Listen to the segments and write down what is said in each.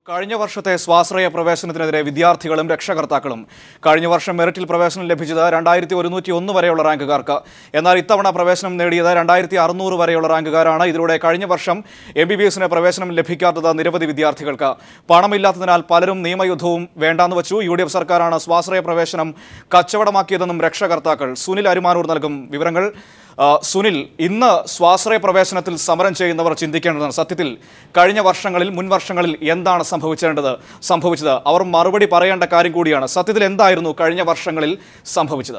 കഴിഞ്ഞ വർഷത്തെ സ്വാശ്രയ പ്രവേശനത്തിനെതിരെ വിദ്യാർത്ഥികളും രക്ഷകർത്താക്കളും കഴിഞ്ഞ വർഷം മെറിറ്റിൽ പ്രവേശനം ലഭിച്ചത് രണ്ടായിരത്തി ഒരുന്നൂറ്റി ഒന്ന് വരെയുള്ള റാങ്കുകാർക്ക് എന്നാൽ ഇത്തവണ പ്രവേശനം നേടിയത് രണ്ടായിരത്തി അറുന്നൂറ് വരെയുള്ള റാങ്കുകാരാണ് ഇതിലൂടെ കഴിഞ്ഞ വർഷം എം ബി ബി എസിന് പ്രവേശനം ലഭിക്കാത്തത് നിരവധി വിദ്യാർത്ഥികൾക്ക് പണമില്ലാത്തതിനാൽ പലരും നിയമയുദ്ധവും വേണ്ടാന്ന് വെച്ചു യു ഡി എഫ് സർക്കാരാണ് സ്വാശ്രയ പ്രവേശനം കച്ചവടമാക്കിയതെന്നും രക്ഷകർത്താക്കൾ സുനിൽ അരുമാനൂർ നൽകും വിവരങ്ങൾ ആ, സുനിൽ ഇന്ന് സ്വാശ്രയ പ്രവേശനത്തിൽ സമരം ചെയ്യുന്നവർ ചിന്തിക്കേണ്ടതാണ് സത്യത്തിൽ കഴിഞ്ഞ വർഷങ്ങളിൽ മുൻ വർഷങ്ങളിൽ എന്താണ് സംഭവിച്ചേണ്ടത് സംഭവിച്ചത് അവർ മറുപടി പറയേണ്ട കാര്യം കൂടിയാണ് സത്യത്തിൽ എന്തായിരുന്നു കഴിഞ്ഞ വർഷങ്ങളിൽ സംഭവിച്ചത്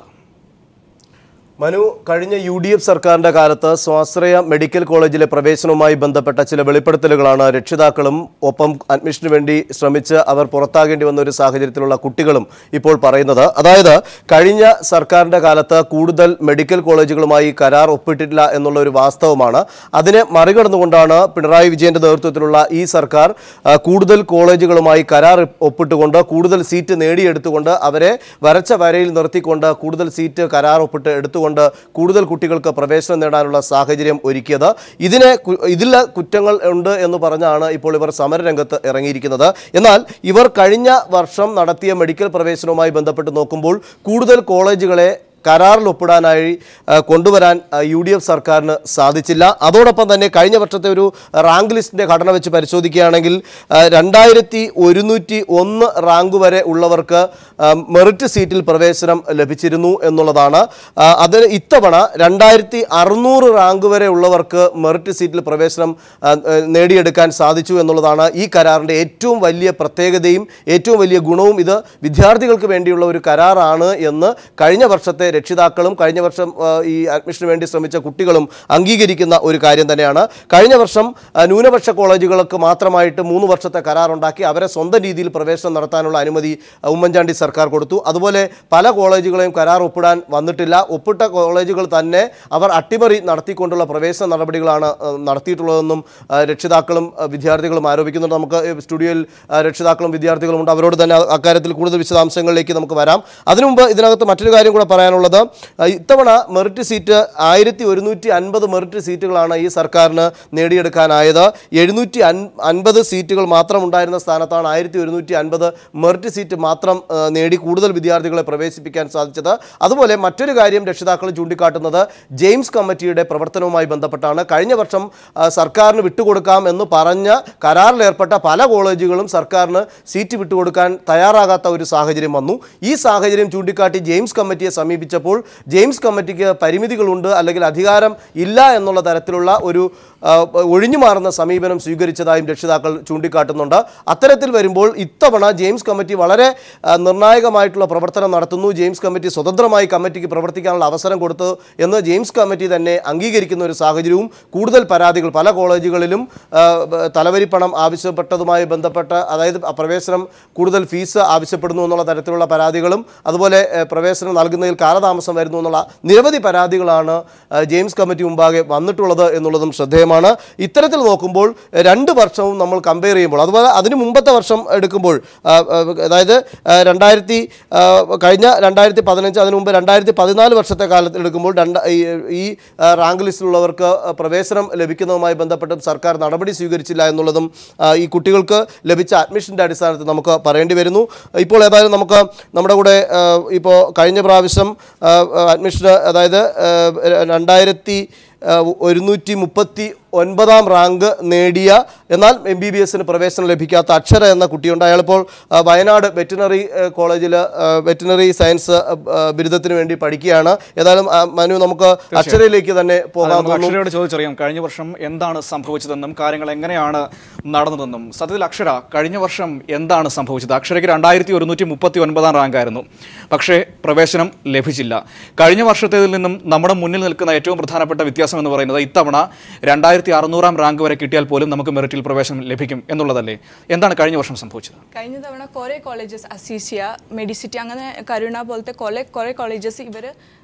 മനു കഴിഞ്ഞ യു ഡി എഫ് സർക്കാരിന്റെ കാലത്ത് സ്വാശ്രയ മെഡിക്കൽ കോളേജിലെ പ്രവേശനവുമായി ബന്ധപ്പെട്ട ചില വെളിപ്പെടുത്തലുകളാണ് രക്ഷിതാക്കളും ഒപ്പം അഡ്മിഷന് വേണ്ടി ശ്രമിച്ച് അവർ പുറത്താകേണ്ടി വന്ന ഒരു സാഹചര്യത്തിലുള്ള കുട്ടികളും ഇപ്പോൾ പറയുന്നത് അതായത് കഴിഞ്ഞ സർക്കാരിന്റെ കാലത്ത് കൂടുതൽ മെഡിക്കൽ കോളേജുകളുമായി കരാർ ഒപ്പിട്ടിട്ടില്ല എന്നുള്ള ഒരു വാസ്തവമാണ് അതിനെ മറികടന്നുകൊണ്ടാണ് പിണറായി വിജയന്റെ നേതൃത്വത്തിലുള്ള ഈ സർക്കാർ ആ, കൂടുതൽ കോളേജുകളുമായി കരാർ ഒപ്പിട്ടുകൊണ്ട് കൂടുതൽ സീറ്റ് നേടിയെടുത്തുകൊണ്ട് അവരെ വരച്ച വരയിൽ നിർത്തിക്കൊണ്ട് കൂടുതൽ സീറ്റ് കരാർ ഒപ്പിട്ട് എടുത്തുകൊണ്ട് കൂടുതൽ കുട്ടികൾക്ക് പ്രവേശനം നേടാനുള്ള സാഹചര്യം ഒരുക്കിയത് ഇതിനെ കു- ഇതിൽ കുറ്റങ്ങൾ ഉണ്ട് എന്ന് പറഞ്ഞാണ് ഇപ്പോൾ ഇവർ സമരരംഗത്ത് ഇറങ്ങിയിരിക്കുന്നത് എന്നാൽ ഇവർ കഴിഞ്ഞ വർഷം നടത്തിയ മെഡിക്കൽ പ്രവേശനവുമായി ബന്ധപ്പെട്ട് നോക്കുമ്പോൾ കൂടുതൽ കോളേജുകളെ കരാറിൽ ഒപ്പിടാനായി ആ, കൊണ്ടുവരാൻ യു ഡി എഫ് സർക്കാരിന് സാധിച്ചില്ല അതോടൊപ്പം തന്നെ കഴിഞ്ഞ വർഷത്തെ ഒരു റാങ്ക് ലിസ്റ്റിന്റെ ഘടന വെച്ച് പരിശോധിക്കുകയാണെങ്കിൽ ആ, രണ്ടായിരത്തി ഒരുന്നൂറ്റി ഒന്ന് റാങ്ക് വരെ ഉള്ളവർക്ക് ആ, മെറിറ്റ് സീറ്റിൽ പ്രവേശനം ലഭിച്ചിരുന്നു എന്നുള്ളതാണ് ആ, അതിന് ഇത്തവണ രണ്ടായിരത്തി അറുന്നൂറ് റാങ്ക് വരെ ഉള്ളവർക്ക് മെറിറ്റ് സീറ്റിൽ പ്രവേശനം ആ, ആ, നേടിയെടുക്കാൻ സാധിച്ചു എന്നുള്ളതാണ് ഈ കരാറിൻ്റെ ഏറ്റവും വലിയ പ്രത്യേകതയും ഏറ്റവും വലിയ ഗുണവും ഇത് വിദ്യാർത്ഥികൾക്ക് വേണ്ടിയുള്ള ഒരു കരാറാണ് എന്ന് കഴിഞ്ഞ വർഷത്തെ രക്ഷിതാക്കളും കഴിഞ്ഞ വർഷം ആ, ഈ അഡ്മിഷന് വേണ്ടി ശ്രമിച്ച കുട്ടികളും അംഗീകരിക്കുന്ന ഒരു കാര്യം തന്നെയാണ് കഴിഞ്ഞ വർഷം ആ, ന്യൂനപക്ഷ കോളേജുകൾക്ക് മാത്രമായിട്ട് മൂന്ന് വർഷത്തെ കരാറുണ്ടാക്കി അവരെ സ്വന്തം രീതിയിൽ പ്രവേശനം നടത്താനുള്ള അനുമതി ആ, ഉമ്മൻചാണ്ടി സർക്കാർ കൊടുത്തു അതുപോലെ പല കോളേജുകളെയും കരാർ ഒപ്പിടാൻ വന്നിട്ടില്ല ഒപ്പിട്ട കോളേജുകൾ തന്നെ അവർ അട്ടിമറി നടത്തിക്കൊണ്ടുള്ള പ്രവേശന നടപടികളാണ് ആ, നടത്തിയിട്ടുള്ളതെന്നും ആ, രക്ഷിതാക്കളും ആ, വിദ്യാർത്ഥികളും ആരോപിക്കുന്നുണ്ട് നമുക്ക് ഈ സ്റ്റുഡിയോയിൽ ആ, രക്ഷിതാക്കളും വിദ്യാർത്ഥികളും ഉണ്ട് അവരോട് തന്നെ അ- അക്കാര്യത്തിൽ കൂടുതൽ വിശദാംശങ്ങളിലേക്ക് നമുക്ക് വരാം അതിനു മുമ്പ് ഇതിനകത്ത് മറ്റൊരു കാര്യം കൂടെ പറയാനുള്ളത് ആ, ഇത്തവണ മെറിറ്റ് സീറ്റ് ആയിരത്തി ഒരുന്നൂറ്റി അൻപത് മെറിറ്റ് സീറ്റുകളാണ് ഈ സർക്കാരിന് നേടിയെടുക്കാനായത് എഴുന്നൂറ്റി അൻപത് സീറ്റുകൾ മാത്രം ഉണ്ടായിരുന്ന സ്ഥാനത്താണ് ആയിരത്തി ഒരുന്നൂറ്റി അൻപത് മെറിറ്റ് സീറ്റ് മാത്രം ആ, നേടി കൂടുതൽ വിദ്യാർത്ഥികളെ പ്രവേശിപ്പിക്കാൻ സാധിച്ചത് അതുപോലെ മറ്റൊരു കാര്യം രക്ഷിതാക്കൾ ചൂണ്ടിക്കാട്ടുന്നത് ജെയിംസ് കമ്മിറ്റിയുടെ പ്രവർത്തനവുമായി ബന്ധപ്പെട്ടാണ് കഴിഞ്ഞ വർഷം ആ, സർക്കാരിന് വിട്ടുകൊടുക്കാം എന്ന് പറഞ്ഞ കരാറിലേർപ്പെട്ട പല കോളേജുകളും സർക്കാരിന് സീറ്റ് വിട്ടുകൊടുക്കാൻ തയ്യാറാകാത്ത ഒരു സാഹചര്യം വന്നു ഈ സാഹചര്യം ചൂണ്ടിക്കാട്ടി ജെയിംസ് കമ്മിറ്റിയെ സമീപിച്ചപ്പോൾ ജെയിംസ് കമ്മിറ്റിക്ക് പരിമിതികളുണ്ട് അല്ലെങ്കിൽ അധികാരം ഇല്ല എന്നുള്ള തരത്തിലുള്ള ഒരു ആ, ഒഴിഞ്ഞു മാറുന്ന സമീപനം സ്വീകരിച്ചതായും രക്ഷിതാക്കൾ ചൂണ്ടിക്കാട്ടുന്നുണ്ട് അത്തരത്തിൽ വരുമ്പോൾ ഇത്തവണ ജെയിംസ് കമ്മിറ്റി വളരെ ആ, നിർണായകമായിട്ടുള്ള പ്രവർത്തനം നടത്തുന്നു ജെയിംസ് കമ്മിറ്റി സ്വതന്ത്രമായി കമ്മിറ്റിക്ക് പ്രവർത്തിക്കാനുള്ള അവസരം കൊടുത്തു എന്ന് ജെയിംസ് കമ്മിറ്റി തന്നെ അംഗീകരിക്കുന്ന ഒരു സാഹചര്യവും കൂടുതൽ പരാതികൾ പല കോളേജുകളിലും ആ, ബ- തലവരി പണം ആവശ്യപ്പെട്ടതുമായി ബന്ധപ്പെട്ട അതായത് ആ പ്രവേശനം കൂടുതൽ ഫീസ് ആവശ്യപ്പെടുന്നു എന്നുള്ള തരത്തിലുള്ള പരാതികളും അതുപോലെ ഏ, പ്രവേശനം നൽകുന്നതിൽ കാലതാമസം വരുന്നു എന്നുള്ള നിരവധി പരാതികളാണ് ആ, ജെയിംസ് കമ്മിറ്റി മുമ്പാകെ വന്നിട്ടുള്ളത് എന്നുള്ളതും ശ്രദ്ധേയമാണ് ഇത്തരത്തിൽ നോക്കുമ്പോൾ എ, രണ്ട് വർഷവും നമ്മൾ കമ്പയർ ചെയ്യുമ്പോൾ അതുപോലെ അതിന് മുമ്പത്തെ വർഷം എടുക്കുമ്പോൾ ആ, ആ, അതായത് ആ, രണ്ടായിരത്തി ആ, കഴിഞ്ഞ രണ്ടായിരത്തി പതിനഞ്ച് അതിന് മുമ്പ് രണ്ടായിരത്തി പതിനാല് വർഷത്തെ കാലത്തിൽ എടുക്കുമ്പോൾ രണ്ട് ഈ ഈ ആ, റാങ്ക് ലിസ്റ്റിലുള്ളവർക്ക് ആ, പ്രവേശനം ലഭിക്കുന്നതുമായി ബന്ധപ്പെട്ടും സർക്കാർ നടപടി സ്വീകരിച്ചില്ല എന്നുള്ളതും ആ, ഈ കുട്ടികൾക്ക് ലഭിച്ച അഡ്മിഷൻ്റെ അടിസ്ഥാനത്തിൽ നമുക്ക് പറയേണ്ടി വരുന്നു ഇപ്പോൾ ഏതായാലും നമുക്ക് നമ്മുടെ കൂടെ ആ, ഇപ്പോൾ കഴിഞ്ഞ പ്രാവശ്യം ആ, ആ, അഡ്മിഷന് അതായത് ആ, രണ്ടായിരത്തി ആ, ഒരുന്നൂറ്റി മുപ്പത്തി ഒൻപതാം റാങ്ക് നേടിയ എന്നാൽ എം ബി ബി എസിന് പ്രവേശനം ലഭിക്കാത്ത അക്ഷര എന്ന കുട്ടിയുണ്ട് അയാളിപ്പോൾ ആ, വയനാട് വെറ്റിനറി കോളേജിൽ വെറ്റിനറി സയൻസ് ആ, ആ, ബിരുദത്തിന് വേണ്ടി പഠിക്കുകയാണ് ഏതായാലും ആ, മനു നമുക്ക് അക്ഷരയിലേക്ക് തന്നെ അത് പോകാൻ നമുക്ക് തോന്നുന്നു അക്ഷരയോട് ചോദിച്ചറിയാം കഴിഞ്ഞ വർഷം എന്താണ് സംഭവിച്ചതെന്നും കാര്യങ്ങൾ എങ്ങനെയാണ് നടന്നതെന്നും സത്യത്തിൽ അക്ഷര കഴിഞ്ഞ വർഷം എന്താണ് സംഭവിച്ചത് അക്ഷരയ്ക്ക് രണ്ടായിരത്തി ഒരുന്നൂറ്റി മുപ്പത്തി ഒൻപതാം റാങ്കായിരുന്നു പക്ഷേ പ്രവേശനം ലഭിച്ചില്ല കഴിഞ്ഞ വർഷത്തേതിൽ നിന്നും നമ്മുടെ മുന്നിൽ നിൽക്കുന്ന ഏറ്റവും പ്രധാനപ്പെട്ട വ്യത്യാസം എന്ന് പറയുന്നത് ഇത്തവണ രണ്ടായിരത്തി അറുന്നൂറാം റാങ്ക് വരെ കിട്ടിയാൽ പോലും നമുക്ക് മെറിറ്റിൽ പ്രവേശനം ലഭിക്കും എന്നുള്ളതല്ലേ എന്താണ് കഴിഞ്ഞ വർഷം സംഭവിച്ചത് കഴിഞ്ഞ തവണ കുറേ കോളേജസ് അസീസിയ മെഡിസിറ്റി അങ്ങനെ കരുണ പോലത്തെ കുറേ കുറേ കോളേജസ് ഇവർ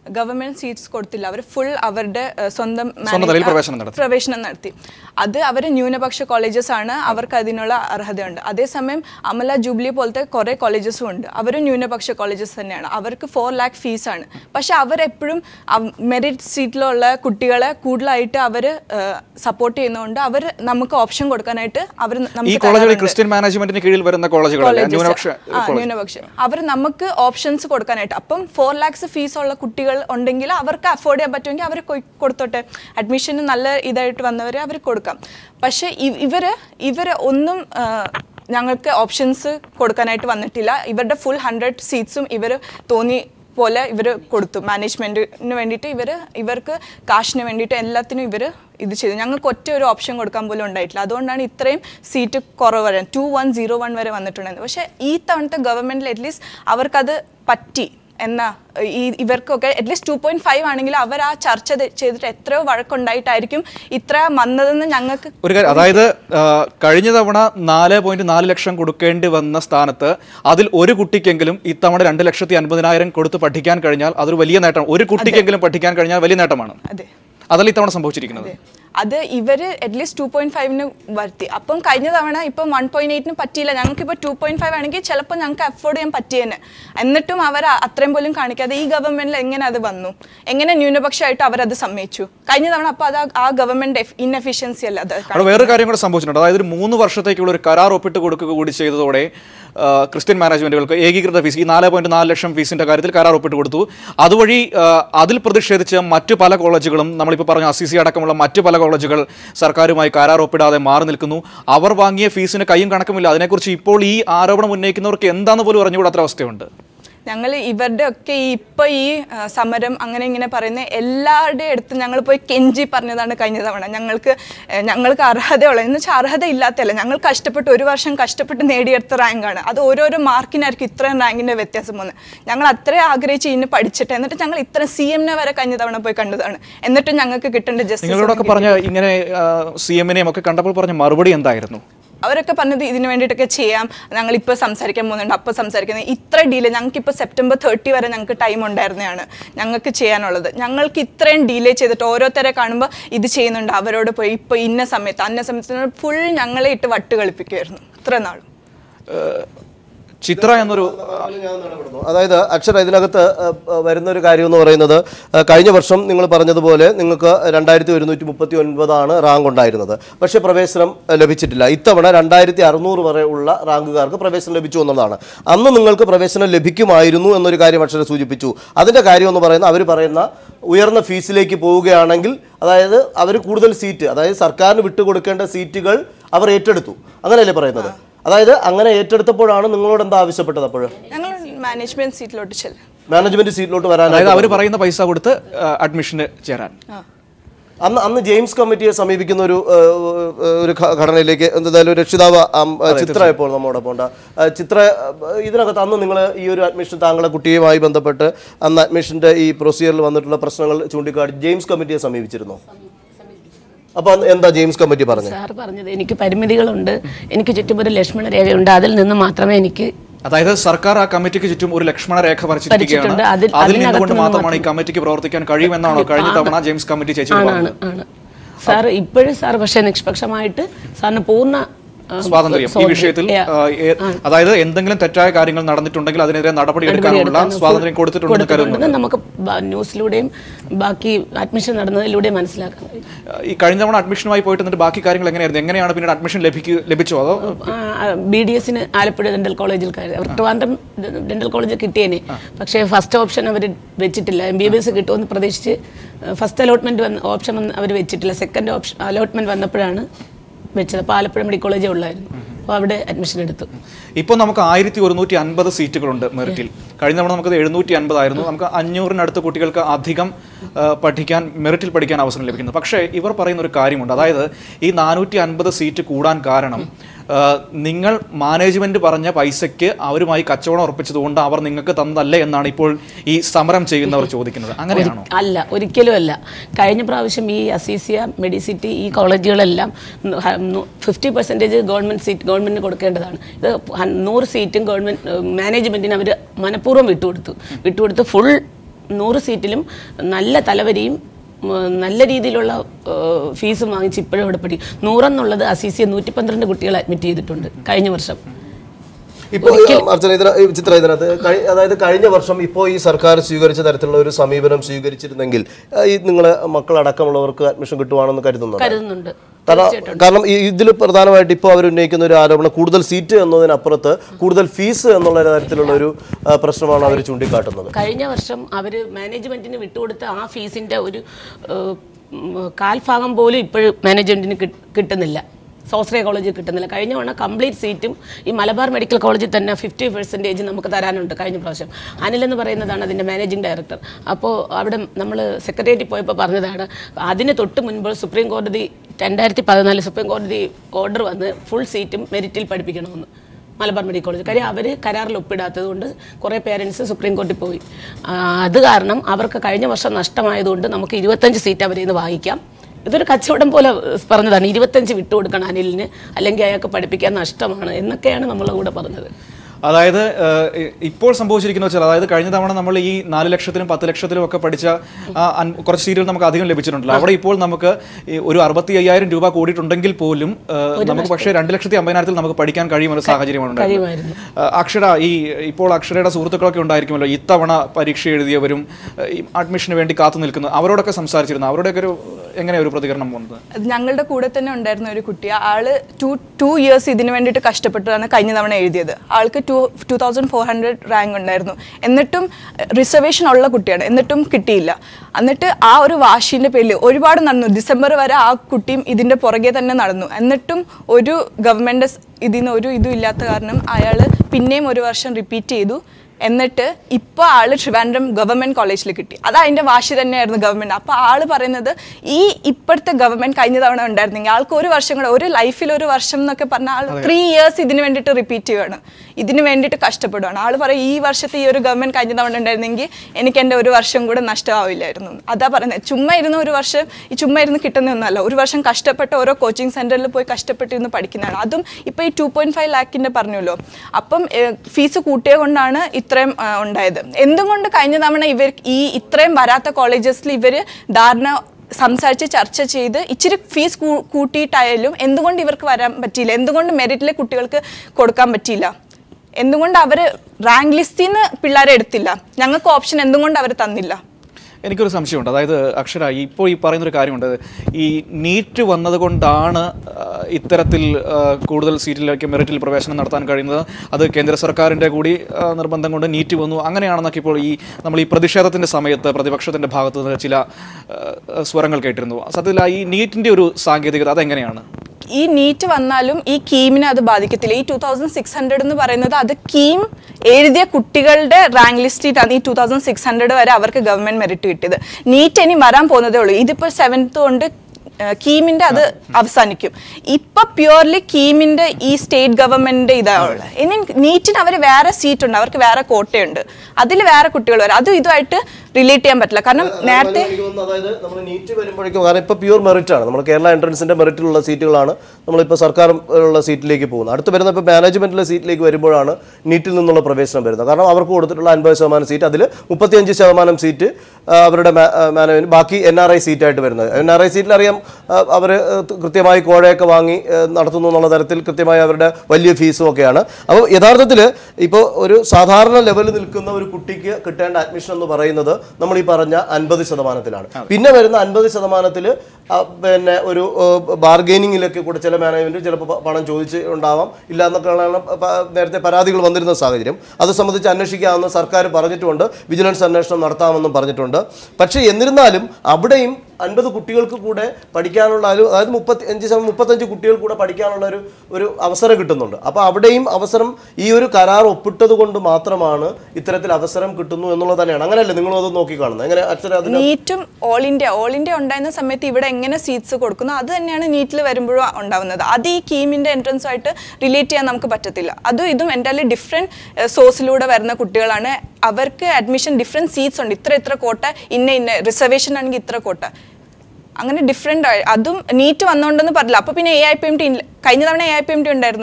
ഗവൺമെന്റ് സീറ്റ്സ് കൊടുത്തില്ല അവർ ഫുൾ അവരുടെ ഏഹ്, സ്വന്തം സ്വന്തം നിലയിൽ manage- പ്രവേശനം നടത്തി. പ്രവേശനം നടത്തി അത് അവർ ന്യൂനപക്ഷ കോളേജസ് ആണ് അവർക്ക് അതിനുള്ള അർഹതയുണ്ട് അതേസമയം അമല ജൂബിലി പോലത്തെ കുറേ കോളേജസും ഉണ്ട് അവർ ന്യൂനപക്ഷ കോളേജസ് തന്നെയാണ് അവർക്ക് ഫോർ ലാക്ക് ഫീസാണ് പക്ഷെ അവരെപ്പോഴും മെറിറ്റ് സീറ്റിലുള്ള കുട്ടികളെ കൂടുതലായിട്ട് അവർ സപ്പോർട്ട് ചെയ്യുന്നതുകൊണ്ട് അവർ നമുക്ക് ഓപ്ഷൻ കൊടുക്കാനായിട്ട് അവർ ഈ കോളേജുകൾ ക്രിസ്ത്യൻ മാനേജ്മെന്റിന് കീഴിൽ വരുന്ന കോളേജുകളല്ലേ ന്യൂനപക്ഷ കോളേജ് ന്യൂനപക്ഷം അവർ നമുക്ക് ഓപ്ഷൻസ് കൊടുക്കാനായിട്ട് അപ്പം ഫോർ ലാക്സ് ഫീസ് ഉള്ള കുട്ടികൾ ഉണ്ടെങ്കിൽ അവർക്ക് അഫോർഡ് ചെയ്യാൻ പറ്റുമെങ്കിൽ അവർ കൊടുത്തോട്ടെ അഡ്മിഷന് നല്ല ഇതായിട്ട് വന്നവരെ അവർ കൊടുക്കാം പക്ഷേ ഇ- ഇവര് ഇവര് ഒന്നും ആ, ഞങ്ങൾക്ക് ഓപ്ഷൻസ് കൊടുക്കാനായിട്ട് വന്നിട്ടില്ല ഇവരുടെ ഫുൾ ഹൺഡ്രഡ് സീറ്റ്സും ഇവർ തോന്നി പോലെ ഇവർ കൊടുത്തു മാനേജ്മെന്റിന് വേണ്ടിയിട്ട് ഇവർ ഇവർക്ക് കാശിന് വേണ്ടിയിട്ട് എല്ലാത്തിനും ഇവർ ഇത് ചെയ്തു ഞങ്ങൾക്ക് ഒറ്റ ഒരു ഓപ്ഷൻ കൊടുക്കാൻ പോലും ഉണ്ടായിട്ടില്ല അതുകൊണ്ടാണ് ഇത്രയും സീറ്റ് കുറവ് വരാൻ ടു വൺ സീറോ വൺ വരെ വന്നിട്ടുണ്ടായിരുന്നു പക്ഷേ ഈ തവണത്തെ ഗവൺമെന്റിൽ അറ്റ്ലീസ്റ്റ് അവർക്കത് പറ്റി എന്നാ ഈ ഇവർക്കൊക്കെ അറ്റ്ലീസ്റ്റ് ടു പോയിന്റ് ഫൈവ് ആണെങ്കിൽ അവർ ആ ചർച്ച തെ- ചെയ്തിട്ട് എത്രയോ വഴക്കുണ്ടായിട്ടായിരിക്കും ഇത്ര വന്നതെന്ന് ഞങ്ങൾക്ക് ഒരു കാര്യം അതായത് ആ, കഴിഞ്ഞ തവണ നാല് പോയിന്റ് നാല് ലക്ഷം കൊടുക്കേണ്ടി വന്ന സ്ഥാനത്ത് അതിൽ ഒരു കുട്ടിക്കെങ്കിലും ഇത്തവണ രണ്ട് ലക്ഷത്തി അൻപതിനായിരം കൊടുത്ത് പഠിക്കാൻ കഴിഞ്ഞാൽ അതൊരു വലിയ നേട്ടം ഒരു കുട്ടിക്കെങ്കിലും പഠിക്കാൻ കഴിഞ്ഞാൽ വലിയ നേട്ടമാണ് അതെ അതല്ല ഇത്തവണ സംഭവിച്ചിരിക്കുന്നത് അത് ഇവര് അറ്റ്ലീസ്റ്റ് ടു പോയിന്റ് ഫൈവിന് വരുത്തി അപ്പം കഴിഞ്ഞ തവണ ഇപ്പം വൺ പോയിന്റ് എയ്റ്റിന് പറ്റിയില്ല ഞങ്ങൾക്ക് ഇപ്പോൾ ടു പോയിന്റ് ഫൈവ് ആണെങ്കിൽ ചിലപ്പോൾ ഞങ്ങൾക്ക് അഫോർഡ് ചെയ്യാൻ പറ്റിയേനെ എന്നിട്ടും അവർ അത്രയും പോലും കാണിക്കാതെ ഈ ഗവൺമെന്റിൽ എങ്ങനെ അത് വന്നു എങ്ങനെ ന്യൂനപക്ഷമായിട്ട് അവരത് സമ്മതിച്ചു കഴിഞ്ഞ തവണ അപ്പോൾ അത് ആ- ആ ഗവൺമെന്റ് ഇൻഎഫിഷ്യൻസി അല്ല അത് അവിടെ വേറൊരു കാര്യം കൂടെ സംഭവിച്ചിട്ടുണ്ട് അതായത് ഒരു മൂന്ന് വർഷത്തേക്കുള്ള ഒരു കരാർ ഒപ്പിട്ട് കൊടുക്കുക കൂടി ചെയ്തതോടെ ആ, ക്രിസ്ത്യൻ മാനേജ്മെന്റുകൾക്ക് ഏകീകൃത ഫീസ് ഈ നാല് പോയിന്റ് നാല് ലക്ഷം ഫീസിന്റെ കാര്യത്തിൽ കരാർ ഒപ്പിട്ട് കൊടുത്തു അതുവഴി ആ, അതിൽ പ്രതിഷേധിച്ച് മറ്റു പല കോളേജുകളും നമ്മളിപ്പോൾ പറഞ്ഞ അസിസി അടക്കമുള്ള മറ്റു പല കോളേജുകൾ സർക്കാരുമായി കരാർ ഒപ്പിടാതെ മാറി നിൽക്കുന്നു അവർ വാങ്ങിയ ഫീസിന് കൈയും കണക്കുമില്ല അതിനെക്കുറിച്ച് ഇപ്പോൾ ഈ ആരോപണം ഉന്നയിക്കുന്നവർക്ക് എന്താണെന്ന് പോലും അറിഞ്ഞുകൂടാത്ത അവസ്ഥയുണ്ട് ഞങ്ങൾ ഇവരുടെ ഒക്കെ ഈ ഇപ്പൊ ഈ ആ, സമരം അങ്ങനെ ഇങ്ങനെ പറയുന്ന എല്ലാവരുടെ അടുത്ത് ഞങ്ങൾ പോയി കെഞ്ചി പറഞ്ഞതാണ് കഴിഞ്ഞ തവണ ഞങ്ങൾക്ക് ഏ, ഞങ്ങൾക്ക് അർഹതയുള്ള എന്ന് വെച്ചാൽ അർഹത ഇല്ലാത്തല്ല ഞങ്ങൾ കഷ്ടപ്പെട്ട് ഒരു വർഷം കഷ്ടപ്പെട്ട് നേടിയെടുത്ത റാങ്കാണ് അത് ഓരോരോ മാർക്കിനായിരിക്കും ഇത്രയും റാങ്കിന്റെ വ്യത്യാസം വന്നത് ഞങ്ങൾ അത്രയും ആഗ്രഹിച്ച് ഇന്ന് പഠിച്ചിട്ട് എന്നിട്ട് ഞങ്ങൾ ഇത്ര സി എമ്മിനെ വരെ കഴിഞ്ഞ തവണ പോയി കണ്ടതാണ് എന്നിട്ടും ഞങ്ങൾക്ക് കിട്ടേണ്ട നിങ്ങളോടൊക്കെ ജസ്റ്റിസ് പറഞ്ഞ ഇങ്ങനെ സി എമ്മിനെയും ഒക്കെ കണ്ടപ്പോൾ പറഞ്ഞ മറുപടി എന്തായിരുന്നു അവരൊക്കെ പറഞ്ഞത് ഇതിന് വേണ്ടിയിട്ടൊക്കെ ചെയ്യാം ഞങ്ങൾ ഇപ്പോൾ സംസാരിക്കാൻ പോകുന്നുണ്ട് അപ്പോൾ സംസാരിക്കുന്നത് ഇത്ര ഡിലേ ഞങ്ങൾക്ക് ഇപ്പോൾ സെപ്റ്റംബർ തേർട്ടി വരെ ഞങ്ങൾക്ക് ടൈം ഉണ്ടായിരുന്നതാണ് ഞങ്ങൾക്ക് ചെയ്യാനുള്ളത് ഞങ്ങൾക്ക് ഇത്രയും ഡിലേ ചെയ്തിട്ട് ഓരോരുത്തരെ കാണുമ്പോൾ ഇത് ചെയ്യുന്നുണ്ട് അവരോട് പോയി ഇപ്പോൾ ഇന്ന സമയത്ത് അന്ന സമയത്ത് ഫുൾ ഞങ്ങളെ ഇട്ട് വട്ട് കളിപ്പിക്കുമായിരുന്നു ഇത്ര നാളും ചിത്ര എന്നൊരു അതായത് അക്ഷര ഇതിനകത്ത് ഏഹ്, ഏഹ്, വരുന്ന ഒരു കാര്യം എന്ന് പറയുന്നത് ഏഹ്, കഴിഞ്ഞ വർഷം നിങ്ങൾ പറഞ്ഞതുപോലെ നിങ്ങൾക്ക് രണ്ടായിരത്തി ഒരുന്നൂറ്റി മുപ്പത്തി ഒൻപതാണ് റാങ്ക് ഉണ്ടായിരുന്നത് പക്ഷേ പ്രവേശനം ഏഹ്, ലഭിച്ചിട്ടില്ല ഇത്തവണ രണ്ടായിരത്തി അറുന്നൂറ് വരെ ഉള്ള റാങ്കുകാർക്ക് പ്രവേശനം ലഭിച്ചു എന്നുള്ളതാണ് അന്ന് നിങ്ങൾക്ക് പ്രവേശനം ലഭിക്കുമായിരുന്നു എന്നൊരു കാര്യം അക്ഷര സൂചിപ്പിച്ചു അതിൻ്റെ കാര്യം എന്ന് പറയുന്നത് അവർ പറയുന്ന ഉയർന്ന ഫീസിലേക്ക് പോവുകയാണെങ്കിൽ അതായത് അവർ കൂടുതൽ സീറ്റ് അതായത് സർക്കാരിന് വിട്ടുകൊടുക്കേണ്ട സീറ്റുകൾ അവർ ഏറ്റെടുത്തു അങ്ങനെയല്ലേ പറയുന്നത് അതായത് അങ്ങനെ ഏറ്റെടുത്തപ്പോഴാണ് നിങ്ങളോട് എന്താ ആവശ്യപ്പെട്ടത് അപ്പോൾ ഞങ്ങൾ മാനേജ്മെന്റ് സീറ്റിലോട്ട് ചെല്ലും മാനേജ്മെന്റ് സീറ്റിലോട്ട് അതായത് വരാനായിട്ട് അവർ പറയുന്ന പൈസ കൊടുത്ത് അഡ്മിഷന് ചേരാൻ അന്ന് അന്ന് ജെയിംസ് കമ്മിറ്റിയെ സമീപിക്കുന്ന ഒരു ഏഹ്, ഏഹ്, ഒരു ഘ- ഘടനയിലേക്ക് എന്തായാലും രക്ഷിതാവ് ആം, ഏഹ്, ചിത്ര ഇപ്പോൾ നമ്മോടൊപ്പം ഉണ്ട് ഏഹ്, ചിത്ര ഏഹ്, ഇതിനകത്ത് അന്ന് നിങ്ങൾ ഈ ഒരു അഡ്മിഷൻ താങ്കളെ കുട്ടിയുമായി ബന്ധപ്പെട്ട് അന്ന് അഡ്മിഷന്റെ ഈ പ്രൊസീജിയറിൽ വന്നിട്ടുള്ള പ്രശ്നങ്ങൾ ചൂണ്ടിക്കാട്ടി ജെയിംസ് കമ്മിറ്റിയെ സമീപിച്ചിരുന്നു അപ്പൊ അന്ന് എന്താ ജെയിംസ് കമ്മിറ്റി പറഞ്ഞത് സാർ പറഞ്ഞത് എനിക്ക് പരിമിതികളുണ്ട് എനിക്ക് ചുറ്റും ഒരു ലക്ഷ്മണ രേഖയുണ്ട് അതിൽ നിന്ന് മാത്രമേ എനിക്ക് അതായത് സർക്കാർ ആ കമ്മിറ്റിക്ക് ചുറ്റും ഒരു ലക്ഷ്മണ രേഖ വരച്ചിരിക്കുകയാണ് വരച്ചിട്ടുണ്ട്. അതിൽ- അതിൽ അതിനകത്ത് നിന്നുകൊണ്ട് നിന്ന് മാത്രമാണ് ഈ കമ്മിറ്റിക്ക് പ്രവർത്തിക്കാൻ കഴിയുമെന്നാണോ കഴിഞ്ഞ തവണ ജെയിംസ് കമ്മിറ്റി ചേച്ചി ആണ് പറഞ്ഞത് ആണ് സാർ ഇപ്പോഴും സാർ പക്ഷേ നിഷ്പക്ഷമായിട്ട് സാറിന് പൂർണ്ണ ആ, സ്വാതന്ത്ര്യം ഈ സ്വാതന്ത്ര്യം. വിഷയത്തിൽ Yeah. ആ, ഏ- അതായത് എന്തെങ്കിലും തെറ്റായ കാര്യങ്ങൾ നടന്നിട്ടുണ്ടെങ്കിൽ അതിനെതിരെ നടപടി എടുക്കാനുള്ള എടുക്കാൻ സ്വാതന്ത്ര്യം കൊടുത്തിട്ടുണ്ടെന്ന് കരുതുന്നു കൊടുത്തിട്ടുണ്ടെന്ന് നമുക്ക് ബ- ന്യൂസിലൂടെയും ബാക്കി അഡ്മിഷൻ നടന്നതിലൂടെയും മനസ്സിലാക്കാൻ കഴിയും ഈ കഴിഞ്ഞ തവണ അഡ്മിഷനുമായി പോയിട്ട് എന്നിട്ട് ബാക്കി കാര്യങ്ങൾ എങ്ങനെയായിരുന്നു എങ്ങനെയാണ് പിന്നീട് അഡ്മിഷൻ ലഭിക്കു ലഭിച്ചോ അതോ ബി ഡി എസിന് ആലപ്പുഴ ഡെന്റൽ കോളേജിൽ കയറി അവർ ട്രിവാൻഡ്രം ഡെന്റൽ കോളേജിൽ കിട്ടിയേനെ പക്ഷേ ഫസ്റ്റ് ഓപ്ഷൻ അവർ വെച്ചിട്ടില്ല എം ബി ബി എസ് കിട്ടുമെന്ന് പ്രതീക്ഷിച്ച് ഫസ്റ്റ് അലോട്ട്മെന്റ് വന്ന ഓപ്ഷൻ വന്ന് അവർ വെച്ചിട്ടില്ല സെക്കൻഡ് ഓപ്ഷൻ അലോട്ട്മെന്റ് വന്നപ്പോഴാണ് വെച്ചത് അപ്പോൾ ആലപ്പുഴ മെഡിക്കൽ കോളേജേ ഉള്ളായിരുന്നു അപ്പോൾ അവിടെ അഡ്മിഷൻ എടുത്തു ഇപ്പോൾ നമുക്ക് ആയിരത്തി ഒരുന്നൂറ്റി അൻപത് സീറ്റുകളുണ്ട് മെറിറ്റിൽ കഴിഞ്ഞ തവണ നമുക്കത് എഴുന്നൂറ്റി അൻപതായിരുന്നു നമുക്ക് അഞ്ഞൂറിനടുത്ത് കുട്ടികൾക്ക് അധികം ആ, പഠിക്കാൻ മെറിറ്റിൽ പഠിക്കാൻ അവസരം ലഭിക്കുന്നു പക്ഷേ ഇവർ പറയുന്ന ഒരു കാര്യമുണ്ട് അതായത് ഈ നാനൂറ്റി അൻപത് സീറ്റ് കൂടാൻ കാരണം ആ, നിങ്ങൾ മാനേജ്മെന്റ് പറഞ്ഞ പൈസയ്ക്ക് അവരുമായി കച്ചവടം ഉറപ്പിച്ചതുകൊണ്ട് അവർ നിങ്ങൾക്ക് തന്നതല്ലേ എന്നാണ് ഇപ്പോൾ ഈ സമരം ചെയ്യുന്നവർ ചോദിക്കുന്നത് അങ്ങനെയാണോ അല്ല ഒരിക്കലും അല്ല കഴിഞ്ഞ പ്രാവശ്യം ഈ അസീസിയ മെഡിസിറ്റി ഈ കോളേജുകളെല്ലാം ഫിഫ്റ്റി പെർസെൻറ്റേജ് ഗവൺമെൻറ് സീറ്റ് ഗവൺമെൻറ്റിന് കൊടുക്കേണ്ടതാണ് ഇത് ഹൺ- നൂറ് സീറ്റും ഗവൺമെൻറ് മാനേജ്മെൻറ്റിന് അവർ മനഃപൂർവ്വം വിട്ടുകൊടുത്തു വിട്ടുകൊടുത്ത് ഫുൾ നൂറ് സീറ്റിലും നല്ല തലവരിയും ഉം, നല്ല രീതിയിലുള്ള ഏഹ്, ഫീസും വാങ്ങിച്ച് ഇപ്പോഴും അവിടെ പഠിക്കും നൂറെന്നുള്ളത് അസീസിയെ നൂറ്റി പന്ത്രണ്ട് കുട്ടികൾ അഡ്മിറ്റ് ചെയ്തിട്ടുണ്ട് കഴിഞ്ഞ വർഷം ഇപ്പോൾ അർച്ചന ഇതിന ഈ ചിത്ര ഇതിനകത്ത് കഴി- അതായത് കഴിഞ്ഞ വർഷം ഇപ്പോൾ ഈ സർക്കാർ സ്വീകരിച്ച തരത്തിലുള്ള ഒരു സമീപനം സ്വീകരിച്ചിരുന്നെങ്കിൽ ആ, ഈ നിങ്ങളെ മക്കളടക്കമുള്ളവർക്ക് അഡ്മിഷൻ കിട്ടുവാണെന്ന് കരുതുന്നുണ്ട് കരുതുന്നുണ്ട് കാരണം കാരണം ഇതിൽ പ്രധാനമായിട്ട് ഇപ്പോൾ അവർ ഉന്നയിക്കുന്ന ഒരു ആരോപണം കൂടുതൽ സീറ്റ് എന്നതിനപ്പുറത്ത് കൂടുതൽ ഫീസ് എന്നുള്ള തരത്തിലുള്ള ഒരു ആ, പ്രശ്നമാണ് അവർ ചൂണ്ടിക്കാട്ടുന്നത് കഴിഞ്ഞ വർഷം അവർ മാനേജ്മെന്റിന് വിട്ടുകൊടുത്ത ആ ഫീസിന്റെ ഒരു ഏഹ്, ഉം, കാൽഭാഗം പോലും ഇപ്പോഴും മാനേജ്മെന്റിന് കിട്ട്- കിട്ടുന്നില്ല സ്വാശ്രയ കോളേജിൽ കിട്ടുന്നില്ല കഴിഞ്ഞ തവണ കംപ്ലീറ്റ് സീറ്റും ഈ മലബാർ മെഡിക്കൽ കോളേജിൽ തന്നെ ഫിഫ്റ്റി പെർസെൻറ്റേജ് നമുക്ക് തരാനുണ്ട് കഴിഞ്ഞ പ്രാവശ്യം അനിൽ എന്ന് പറയുന്നതാണ് അതിൻ്റെ മാനേജിംഗ് ഡയറക്ടർ അപ്പോൾ അവിടെ നമ്മൾ സെക്രട്ടേറിയറ്റിൽ പോയപ്പോൾ പറഞ്ഞതാണ് അതിന് തൊട്ട് മുൻപ് സുപ്രീം കോടതി രണ്ടായിരത്തി പതിനാല് സുപ്രീം കോടതി ഓർഡർ വന്ന് ഫുൾ സീറ്റും മെറിറ്റിൽ പഠിപ്പിക്കണമെന്ന് മലബാർ മെഡിക്കൽ കോളേജ് കാര്യം അവർ കരാറിൽ ഒപ്പിടാത്തത് കൊണ്ട് കുറേ പേരൻസ് സുപ്രീം കോടതി പോയി ആ, അത് കാരണം അവർക്ക് കഴിഞ്ഞ വർഷം നഷ്ടമായതുകൊണ്ട് നമുക്ക് ഇരുപത്തഞ്ച് സീറ്റ് അവരിൽ നിന്ന് വാങ്ങിക്കാം ഇതൊരു കച്ചവടം പോലെ പറഞ്ഞതാണ് ഇരുപത്തഞ്ച് വിട്ടുകൊടുക്കണം അനിലിന് അല്ലെങ്കിൽ അയാൾക്ക് പഠിപ്പിക്കാൻ നഷ്ടമാണ് എന്നൊക്കെയാണ് നമ്മളെ കൂടെ പറഞ്ഞത് അതായത് ഏഹ്, ഇ- ഇപ്പോൾ സംഭവിച്ചിരിക്കുന്ന വെച്ചാൽ അതായത് കഴിഞ്ഞ തവണ നമ്മൾ ഈ നാല് ലക്ഷത്തിലും പത്ത് ലക്ഷത്തിലും ഒക്കെ പഠിച്ച ആ അൻ- കുറച്ച് സീറ്റുകൾ നമുക്ക് അധികം ലഭിച്ചിട്ടുണ്ടല്ലോ അവിടെ ഇപ്പോൾ നമുക്ക് ഈ ഒരു അറുപത്തി അയ്യായിരം രൂപ കൂടിയിട്ടുണ്ടെങ്കിൽ പോലും ഏഹ്, നമുക്ക് പക്ഷേ രണ്ട് ലക്ഷത്തി അമ്പതിനായിരത്തിൽ നമുക്ക് പഠിക്കാൻ കഴിയുന്ന സാഹചര്യമാണ് ഉണ്ടായിരുന്നത്. കഴിയുമായിരുന്നു. ഏഹ്, അക്ഷര ഈ ഇപ്പോൾ അക്ഷരയുടെ സുഹൃത്തുക്കളൊക്കെ ഉണ്ടായിരിക്കുമല്ലോ ഇത്തവണ പരീക്ഷ എഴുതിയവരും ഏഹ്, ഈ അഡ്മിഷന് വേണ്ടി കാത്തു നിൽക്കുന്ന അവരോടൊക്കെ സംസാരിച്ചിരുന്നു അവരുടെയൊക്കെ ഒരു എങ്ങനെ ഒരു പ്രതികരണം വന്നത് അത് ഞങ്ങളുടെ കൂടെ തന്നെ ഉണ്ടായിരുന്ന ഒരു കുട്ടി ആള് ടു ടു ഇയേഴ്സ് ഇതിന് വേണ്ടിയിട്ട് കഷ്ടപ്പെട്ടാണ് കഴിഞ്ഞ തവണ എഴുതിയത് ആൾക്ക് two two thousand four hundred rank ഉണ്ടായിരുന്നു എന്നിട്ടും റിസർവേഷൻ ഉള്ള കുട്ടിയാണ് എന്നിട്ടും കിട്ടിയില്ല എന്നിട്ട് ആ ഒരു വാശീൻ്റെ പേരിൽ ഒരുപാട് നടന്നു ഡിസംബർ വരെ ആ കുട്ടിയും ഇതിൻ്റെ പുറകെ തന്നെ നടന്നു എന്നിട്ടും ഒരു ഗവൺമെൻറ് ഇതിൽ നിന്ന് ഒരു ഇതും ഇല്ലാത്ത കാരണം അയാൾ പിന്നെയും ഒരു വർഷം റിപ്പീറ്റ് ചെയ്തു എന്നിട്ട് ഇപ്പോൾ ആള് ട്രിവാൻഡ്രം ഗവൺമെന്റ് കോളേജിൽ കിട്ടി അത് അതിന്റെ വാശി തന്നെയായിരുന്നു ഗവൺമെന്റ് അപ്പോൾ ആള് പറയുന്നത് ഈ ഇപ്പോഴത്തെ ഗവൺമെന്റ് കഴിഞ്ഞ തവണ ഉണ്ടായിരുന്നെങ്കിൽ ആൾക്ക് ഒരു വർഷം കൂടെ ഒരു ലൈഫിൽ ഒരു വർഷം എന്നൊക്കെ പറഞ്ഞാൽ ആൾ ത്രീ ഇയേഴ്സ് ഇതിന് വേണ്ടിയിട്ട് റിപ്പീറ്റ് ചെയ്യുകയാണ് ഇതിന് വേണ്ടിയിട്ട് കഷ്ടപ്പെടുകയാണ് ആൾ പറയും ഈ വർഷത്തെ ഈ ഒരു ഗവൺമെന്റ് കഴിഞ്ഞ തവണ ഉണ്ടായിരുന്നെങ്കിൽ എനിക്ക് എൻ്റെ ഒരു വർഷം കൂടെ നഷ്ടമാവില്ലായിരുന്നു അതാ പറയുന്നത് ചുമ്മാ ഇരുന്ന് ഒരു വർഷം ഈ ചുമ്മാ ഇരുന്ന് കിട്ടുന്നതൊന്നുമല്ല ഒരു വർഷം കഷ്ടപ്പെട്ട് ഓരോ കോച്ചിങ് സെന്ററിൽ പോയി കഷ്ടപ്പെട്ടിരുന്ന് പഠിക്കുന്നതാണ് അതും ഇപ്പോൾ ഈ ടു പോയിന്റ് ഫൈവ് ലാക്കിൻ്റെ പറഞ്ഞല്ലോ അപ്പം ഫീസ് കൂട്ടിയ കൊണ്ടാണ് ഇത്രയും ആ, ഉണ്ടായത് എന്തുകൊണ്ട് കഴിഞ്ഞ തവണ ഇവർ ഈ ഇത്രയും വരാത്ത കോളേജസിൽ ഇവർ ധാരണ സംസാരിച്ച് ചർച്ച ചെയ്ത് ഇച്ചിരി ഫീസ് കൂട്ടിയിട്ടായാലും എന്തുകൊണ്ട് ഇവർക്ക് വരാൻ പറ്റിയില്ല എന്തുകൊണ്ട് മെറിറ്റിലെ കുട്ടികൾക്ക് കൊടുക്കാൻ പറ്റിയില്ല എന്തുകൊണ്ട് അവർ റാങ്ക് ലിസ്റ്റിൽ നിന്ന് പിള്ളേരെ എടുത്തില്ല ഞങ്ങൾക്ക് ഓപ്ഷൻ എന്തുകൊണ്ട് അവർ തന്നില്ല എനിക്കൊരു സംശയമുണ്ട് അതായത് അക്ഷര ഇപ്പോൾ ഈ പറയുന്നൊരു കാര്യമുണ്ട് ഈ നീറ്റ് വന്നതുകൊണ്ടാണ് ആ, ഇത്തരത്തിൽ ആ, കൂടുതൽ സീറ്റിലേക്ക് മെറിറ്റിൽ പ്രവേശനം നടത്താൻ കഴിയുന്നത് അത് കേന്ദ്ര സർക്കാരിൻ്റെ കൂടി ആ, നിർബന്ധം കൊണ്ട് നീറ്റ് വന്നു അങ്ങനെയാണെന്നൊക്കെ ഇപ്പോൾ ഈ നമ്മൾ ഈ പ്രതിഷേധത്തിൻ്റെ സമയത്ത് പ്രതിപക്ഷത്തിൻ്റെ ഭാഗത്ത് നിന്ന് ചില ആ, സ്വരങ്ങൾ കേട്ടിരുന്നു സത്യത്തിൽ ആ ഈ നീറ്റിൻ്റെ ഒരു സാങ്കേതികത അതെങ്ങനെയാണ് ഈ നീറ്റ് വന്നാലും ഈ കീമിനെ അത് ബാധിക്കത്തില്ല ഈ ടൂ തൗസൻഡ് സിക്സ് ഹൺഡ്രഡ് എന്ന് പറയുന്നത് അത് കീം എഴുതിയ കുട്ടികളുടെ റാങ്ക് ലിസ്റ്റിലാണ് ഈ ടൂ തൗസൻഡ് സിക്സ് ഹൺഡ്രഡ് വരെ അവർക്ക് ഗവൺമെന്റ് മെറിറ്റ് കിട്ടിയത് നീറ്റ് ഇനി വരാൻ പോകുന്നതേ ഉള്ളൂ ഇതിപ്പോൾ സെവൻത്ത് കൊണ്ട് ഏഹ്, കീമിന്റെ അത് അവസാനിക്കും ഇപ്പൊ പ്യുവർലി കീമിന്റെ ഈ സ്റ്റേറ്റ് ഗവൺമെന്റിന്റെ ഇതാണ് ഇനി നീറ്റിന് അവർ വേറെ സീറ്റ് ഉണ്ട് അവർക്ക് വേറെ കോട്ടയുണ്ട് അതിൽ വേറെ കുട്ടികൾ വരും അതും ഇതുമായിട്ട് റിലേറ്റ് ചെയ്യാൻ പറ്റില്ല കാരണം നേരത്തെ എനിക്ക് തോന്നുന്നു അതായത് നമ്മൾ നീറ്റ് വരുമ്പോഴേക്കും കാരണം ഇപ്പോൾ പ്യൂർ മെറിറ്റ് ആണ് നമ്മൾ കേരള എൻട്രൻസിന്റെ മെറിറ്റിലുള്ള സീറ്റുകളാണ് നമ്മളിപ്പോൾ സർക്കാർ ഉള്ള സീറ്റിലേക്ക് പോകുന്നത് അടുത്ത് വരുന്ന ഇപ്പോൾ മാനേജ്മെന്റിലെ സീറ്റിലേക്ക് വരുമ്പോഴാണ് നീറ്റിൽ നിന്നുള്ള പ്രവേശനം വരുന്നത് കാരണം അവർക്ക് കൊടുത്തിട്ടുള്ള അൻപത് ശതമാനം സീറ്റ് അതിൽ മുപ്പത്തിയഞ്ച് ശതമാനം സീറ്റ് ആ, അവരുടെ മാനേജ്മെന്റ് ബാക്കി എൻ ആർ ഐ സീറ്റായിട്ട് വരുന്നത് എൻ ആർ ഐ സീറ്റിൽ അറിയാം അവർ കൃത്യമായി കോഴയൊക്കെ വാങ്ങി ആ, നടത്തുന്നു എന്നുള്ള തരത്തിൽ കൃത്യമായി അവരുടെ വലിയ ഫീസും ഒക്കെയാണ് അപ്പോൾ യഥാർത്ഥത്തിൽ ഇപ്പോൾ ഒരു സാധാരണ ലെവലിൽ നിൽക്കുന്ന ഒരു കുട്ടിക്ക് കിട്ടേണ്ട അഡ്മിഷൻ എന്ന് പറയുന്നത് നമ്മൾ ഈ പറഞ്ഞ അൻപത് ശതമാനത്തിലാണ് പിന്നെ വരുന്ന അൻപത് ശതമാനത്തിൽ പിന്നെ ഒരു ബാർഗെയിനിങ്ങിലൊക്കെ കൂടെ ചില മാനേജ്മെന്റ് ചിലപ്പോൾ പ- പണം ചോദിച്ച് ഉണ്ടാവാം ഇല്ല എന്നൊക്കെയുള്ള പ- നേരത്തെ പരാതികൾ വന്നിരുന്ന സാഹചര്യം അത് സംബന്ധിച്ച് അന്വേഷിക്കാമെന്ന് സർക്കാർ പറഞ്ഞിട്ടുമുണ്ട് വിജിലൻസ് അന്വേഷണം നടത്താമെന്നും പറഞ്ഞിട്ടുണ്ട് പക്ഷേ എന്നിരുന്നാലും അവിടെയും അൻപത് കുട്ടികൾക്ക് കൂടെ പഠിക്കാനുള്ള ഒരു അതായത് മുപ്പത്തി അഞ്ച് ശതമാനം മുപ്പത്തഞ്ച് കുട്ടികൾ കൂടെ പഠിക്കാനുള്ള ഒരു ഒരു അവസരം കിട്ടുന്നുണ്ട് അപ്പോൾ അവിടെയും അവസരം ഈ ഒരു കരാർ ഒപ്പിട്ടത് കൊണ്ട് മാത്രമാണ് ഇത്തരത്തിൽ അവസരം കിട്ടുന്നു എന്നുള്ളത് തന്നെയാണ് അങ്ങനെയല്ലേ നിങ്ങളും അത് നോക്കി കാണുന്നത് എങ്ങനെ അച്ഛൻ അതിന് നീറ്റും ഓൾ ഇന്ത്യ ഓൾ ഇന്ത്യ ഉണ്ടായിരുന്ന സമയത്ത് ഇവിടെ എങ്ങനെ സീറ്റ്സ് കൊടുക്കുന്നു അത് തന്നെയാണ് നീറ്റിൽ വരുമ്പോഴും ഉണ്ടാവുന്നത് അത് ഈ കീമിന്റെ എൻട്രൻസുമായിട്ട് റിലേറ്റ് ചെയ്യാൻ നമുക്ക് പറ്റത്തില്ല അതും ഇതും എൻ്റയർലി ഡിഫറെൻറ്റ് സോഴ്സിലൂടെ വരുന്ന കുട്ടികളാണ് അവർക്ക് അഡ്മിഷൻ ഡിഫറെൻറ്റ് സീറ്റ്സ് ഉണ്ട് ഇത്ര ഇത്ര കോട്ട ഇന്ന ഇന്ന റിസർവേഷൻ ആണെങ്കിൽ ഇത്ര കോട്ട അങ്ങനെ ഡിഫറെൻ്റ് അതും നീറ്റ് വന്നുകൊണ്ടെന്ന് പറഞ്ഞില്ല അപ്പോൾ പിന്നെ A I P M T കഴിഞ്ഞ തവണ A I P M T ഉണ്ടായിരുന്നു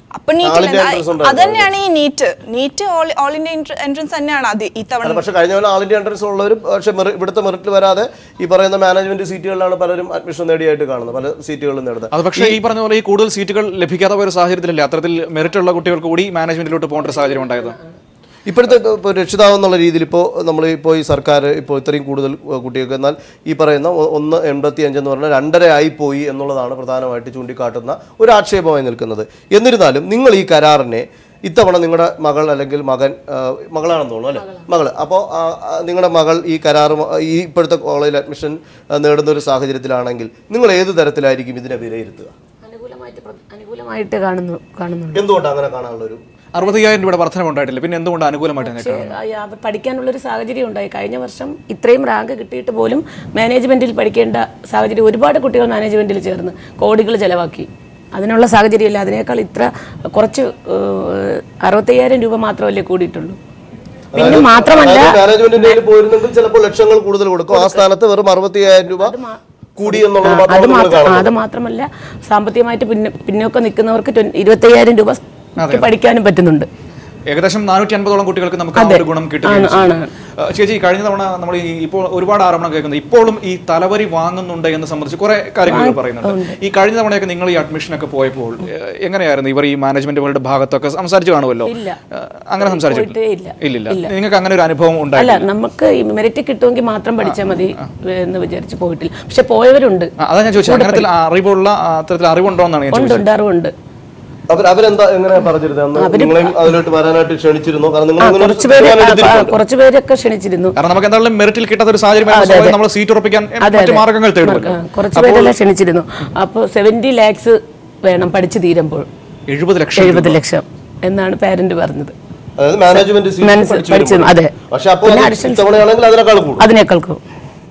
അപ്പൊ All India entrance നീറ്റ് ഉണ്ടായിരുന്നു. അത് തന്നെയാണ് ഈ NEET NEET all all India entrance തന്നെയാണ് അത് ഈ തവണ അല്ല പക്ഷെ കഴിഞ്ഞ പോലെ ആൾ ഇന്ത്യ എൻട്രൻസ് ഉള്ളവരും പക്ഷെ മെറി- ഇവിടുത്തെ മെറിറ്റിൽ വരാതെ ഈ പറയുന്ന മാനേജ്മെന്റ് സീറ്റുകളിലാണ് പലരും അഡ്മിഷൻ നേടിയായിട്ട് കാണുന്നത് പല സീറ്റുകളും നേടുന്നത് അത് പക്ഷേ ഈ പറഞ്ഞ പോലെ ഈ കൂടുതൽ സീറ്റുകൾ ലഭിക്കാത്ത ഒരു സാഹചര്യത്തിലല്ലേ അത്തരത്തിൽ മെറിറ്റ് ഉള്ള കുട്ടികൾക്ക് കൂടി മാനേജ്മെന്റിലോട്ട് പോകേണ്ട ഒരു സാഹചര്യം ഉണ്ടായത് ഇപ്പോഴത്തെ ഇപ്പോൾ രക്ഷിതാവ് എന്നുള്ള രീതിയിൽ ഇപ്പോൾ നമ്മൾ ഇപ്പോൾ ഈ സർക്കാർ ഇപ്പോൾ ഇത്രയും കൂടുതൽ ഏഹ്, കുട്ടികൾക്ക് എന്നാൽ ഈ പറയുന്ന ഒ- ഒന്ന് എൺപത്തി അഞ്ച് എന്ന് പറഞ്ഞാൽ രണ്ടര ആയി പോയി എന്നുള്ളതാണ് പ്രധാനമായിട്ട് ചൂണ്ടിക്കാട്ടുന്ന ഒരു ആക്ഷേപമായി നിൽക്കുന്നത് എന്നിരുന്നാലും നിങ്ങൾ ഈ കരാറിനെ ഇത്തവണ നിങ്ങളുടെ മകൾ അല്ലെങ്കിൽ മകൻ ഏഹ്, മകളാണെന്ന് തോന്നുന്നു അല്ലേ മകള് അപ്പോൾ നിങ്ങളുടെ മകൾ ഈ കരാർ ഈ ഇപ്പോഴത്തെ കോളേജിൽ അഡ്മിഷൻ ഏഹ്, നേടുന്ന ഒരു സാഹചര്യത്തിലാണെങ്കിൽ നിങ്ങൾ ഏത് തരത്തിലായിരിക്കും ഇതിനെ വിലയിരുത്തുക അനുകൂലമായിട്ട് പ്ര- അനുകൂലമായിട്ട് കാണുന്നു കാണുന്നുണ്ട് എന്തുകൊണ്ടാണ് അങ്ങനെ കാണാനുള്ള ഒരു അറുപതിനായിരം രൂപയുടെ വർധനം ഉണ്ടായിട്ടില്ല പിന്നെ എന്തുകൊണ്ട് അനുകൂലമായിട്ട് തന്നെ പക്ഷേ ആ, അവർ പഠിക്കാനുള്ളൊരു സാഹചര്യം ഉണ്ടായി കഴിഞ്ഞ വർഷം ഇത്രയും റാങ്ക് കിട്ടിയിട്ട് പോലും മാനേജ്മെന്റിൽ പഠിക്കേണ്ട സാഹചര്യം ഒരുപാട് കുട്ടികൾ മാനേജ്മെന്റിൽ ചേർന്ന് കോടികൾ ചെലവാക്കി അതിനുള്ള സാഹചര്യമില്ല അതിനേക്കാൾ ഇത്ര കുറച്ച് ഏഹ്, അറുപത്തയ്യായിരം രൂപ മാത്രമല്ലേ കൂടിയിട്ടുള്ളൂ പിന്നെ മാത്രമല്ല മാനേജ്മെന്റിന്റെ കയ്യിൽ പോയിരുന്നെങ്കിൽ ചിലപ്പോൾ ലക്ഷങ്ങൾ കൂടുതൽ കൊടുക്കും ആ സ്ഥാനത്ത് വെറും അറുപത്തി അയ്യായിരം രൂപ കൂടി എന്നുള്ളത് അത് മാത്രമാണ് നിങ്ങൾ മാത്രം കാണുന്നത് അത് മാത്രമല്ല സാമ്പത്തികമായിട്ട് പിന്നെ പിന്നോക്കം നിൽക്കുന്നവർക്ക് ട്വൻ- ഇരുപത്തയ്യായിരം രൂപ പഠിക്കാനും പറ്റുന്നുണ്ട് ഏകദേശം നാനൂറ്റി അൻപതോളം കുട്ടികൾക്ക് നമുക്ക് ആ ഒരു ഗുണം കിട്ടുകയും ആണ്, ചെയ്തു. ആണ്. ആ, ചേച്ചി കഴിഞ്ഞ തവണ നമ്മൾ ഈ ഇപ്പോൾ ഒരുപാട് ആരോപണം കേൾക്കുന്നത് ഇപ്പോഴും ഈ തലവരി വാങ്ങുന്നുണ്ട് എന്ന് സംബന്ധിച്ച് കുറെ കാര്യങ്ങൾ പറയുന്നുണ്ട് ഈ കഴിഞ്ഞ തവണയൊക്കെ നിങ്ങൾ ഈ അഡ്മിഷനൊക്കെ പോയപ്പോൾ ഏ, എങ്ങനെയായിരുന്നു ഇവർ ഈ മാനേജ്മെന്റുകളുടെ ഭാഗത്തൊക്കെ സംസാരിച്ചു കാണുമല്ലോ ഇല്ല. ഏ, അങ്ങനെ സംസാരിച്ചിട്ടില്ല പോയിട്ടേ ഇല്ല. ഇല്ലില്ല നിങ്ങൾക്ക് അങ്ങനെ ഒരു അനുഭവം അല്ല ഉണ്ടായില്ല നമുക്ക് ഈ മെറിറ്റ് കിട്ടുമെങ്കിൽ മാത്രം പഠിച്ചാൽ മതി എന്ന് വിചാരിച്ച് പോയിട്ടില്ല പക്ഷെ പോയവരുണ്ട് ആ, അതാ ഞാൻ ചോദിച്ചത് അങ്ങനത്തിൽ അറിവുള്ള ആ, അത്തരത്തിൽ അറിവുണ്ടോ എന്നാണ് ഞാൻ ഉണ്ട് ചോദിച്ചത് ഉണ്ട് അറിവുണ്ട് അവർ അവരെന്താ എങ്ങനെ പറഞ്ഞിരുന്നത് അന്ന് നിങ്ങളെയും അതിലോട്ട് വരാനായിട്ട് ക്ഷണിച്ചിരുന്നു കാരണം നിങ്ങൾ അങ്ങനെ ഒരു കുറച്ച് പേര് തീരുമാനം ആ, എടുത്തിട്ടുണ്ട്. കുറച്ച് പേരൊക്കെ ക്ഷണിച്ചിരുന്നു കാരണം നമുക്ക് എന്തായാലും മെറിറ്റിൽ കിട്ടാത്ത ഒരു സാഹചര്യം അതെ, അതെ. നമ്മൾ സീറ്റ് ഉറപ്പിക്കാൻ അതെ, മറ്റു അതെ. മാർഗങ്ങൾ ആ, തേടുമല്ലോ കുറച്ച് പേരെല്ലാം ക്ഷണിച്ചിരുന്നു അപ്പോൾ സെവന്റി ലാക്സ് വേണം പഠിച്ചു തീരുമ്പോൾ എഴുപത് ലക്ഷം എഴുപത് ലക്ഷം എന്നാണ് പാരന്റ് പറഞ്ഞത് അതായത് മാനേജ്മെന്റ് സീറ്റ് മനസ്സ് പഠിച്ചു പഠിച്ചു, വരുമ്പോൾ. അതെ. പക്ഷെ അപ്പോൾ പിന്നെ അത് additional- ഇത്തവണയാണെങ്കിൽ അതിനേക്കാൾ കൂടും അതിനേക്കാൾ കൂ-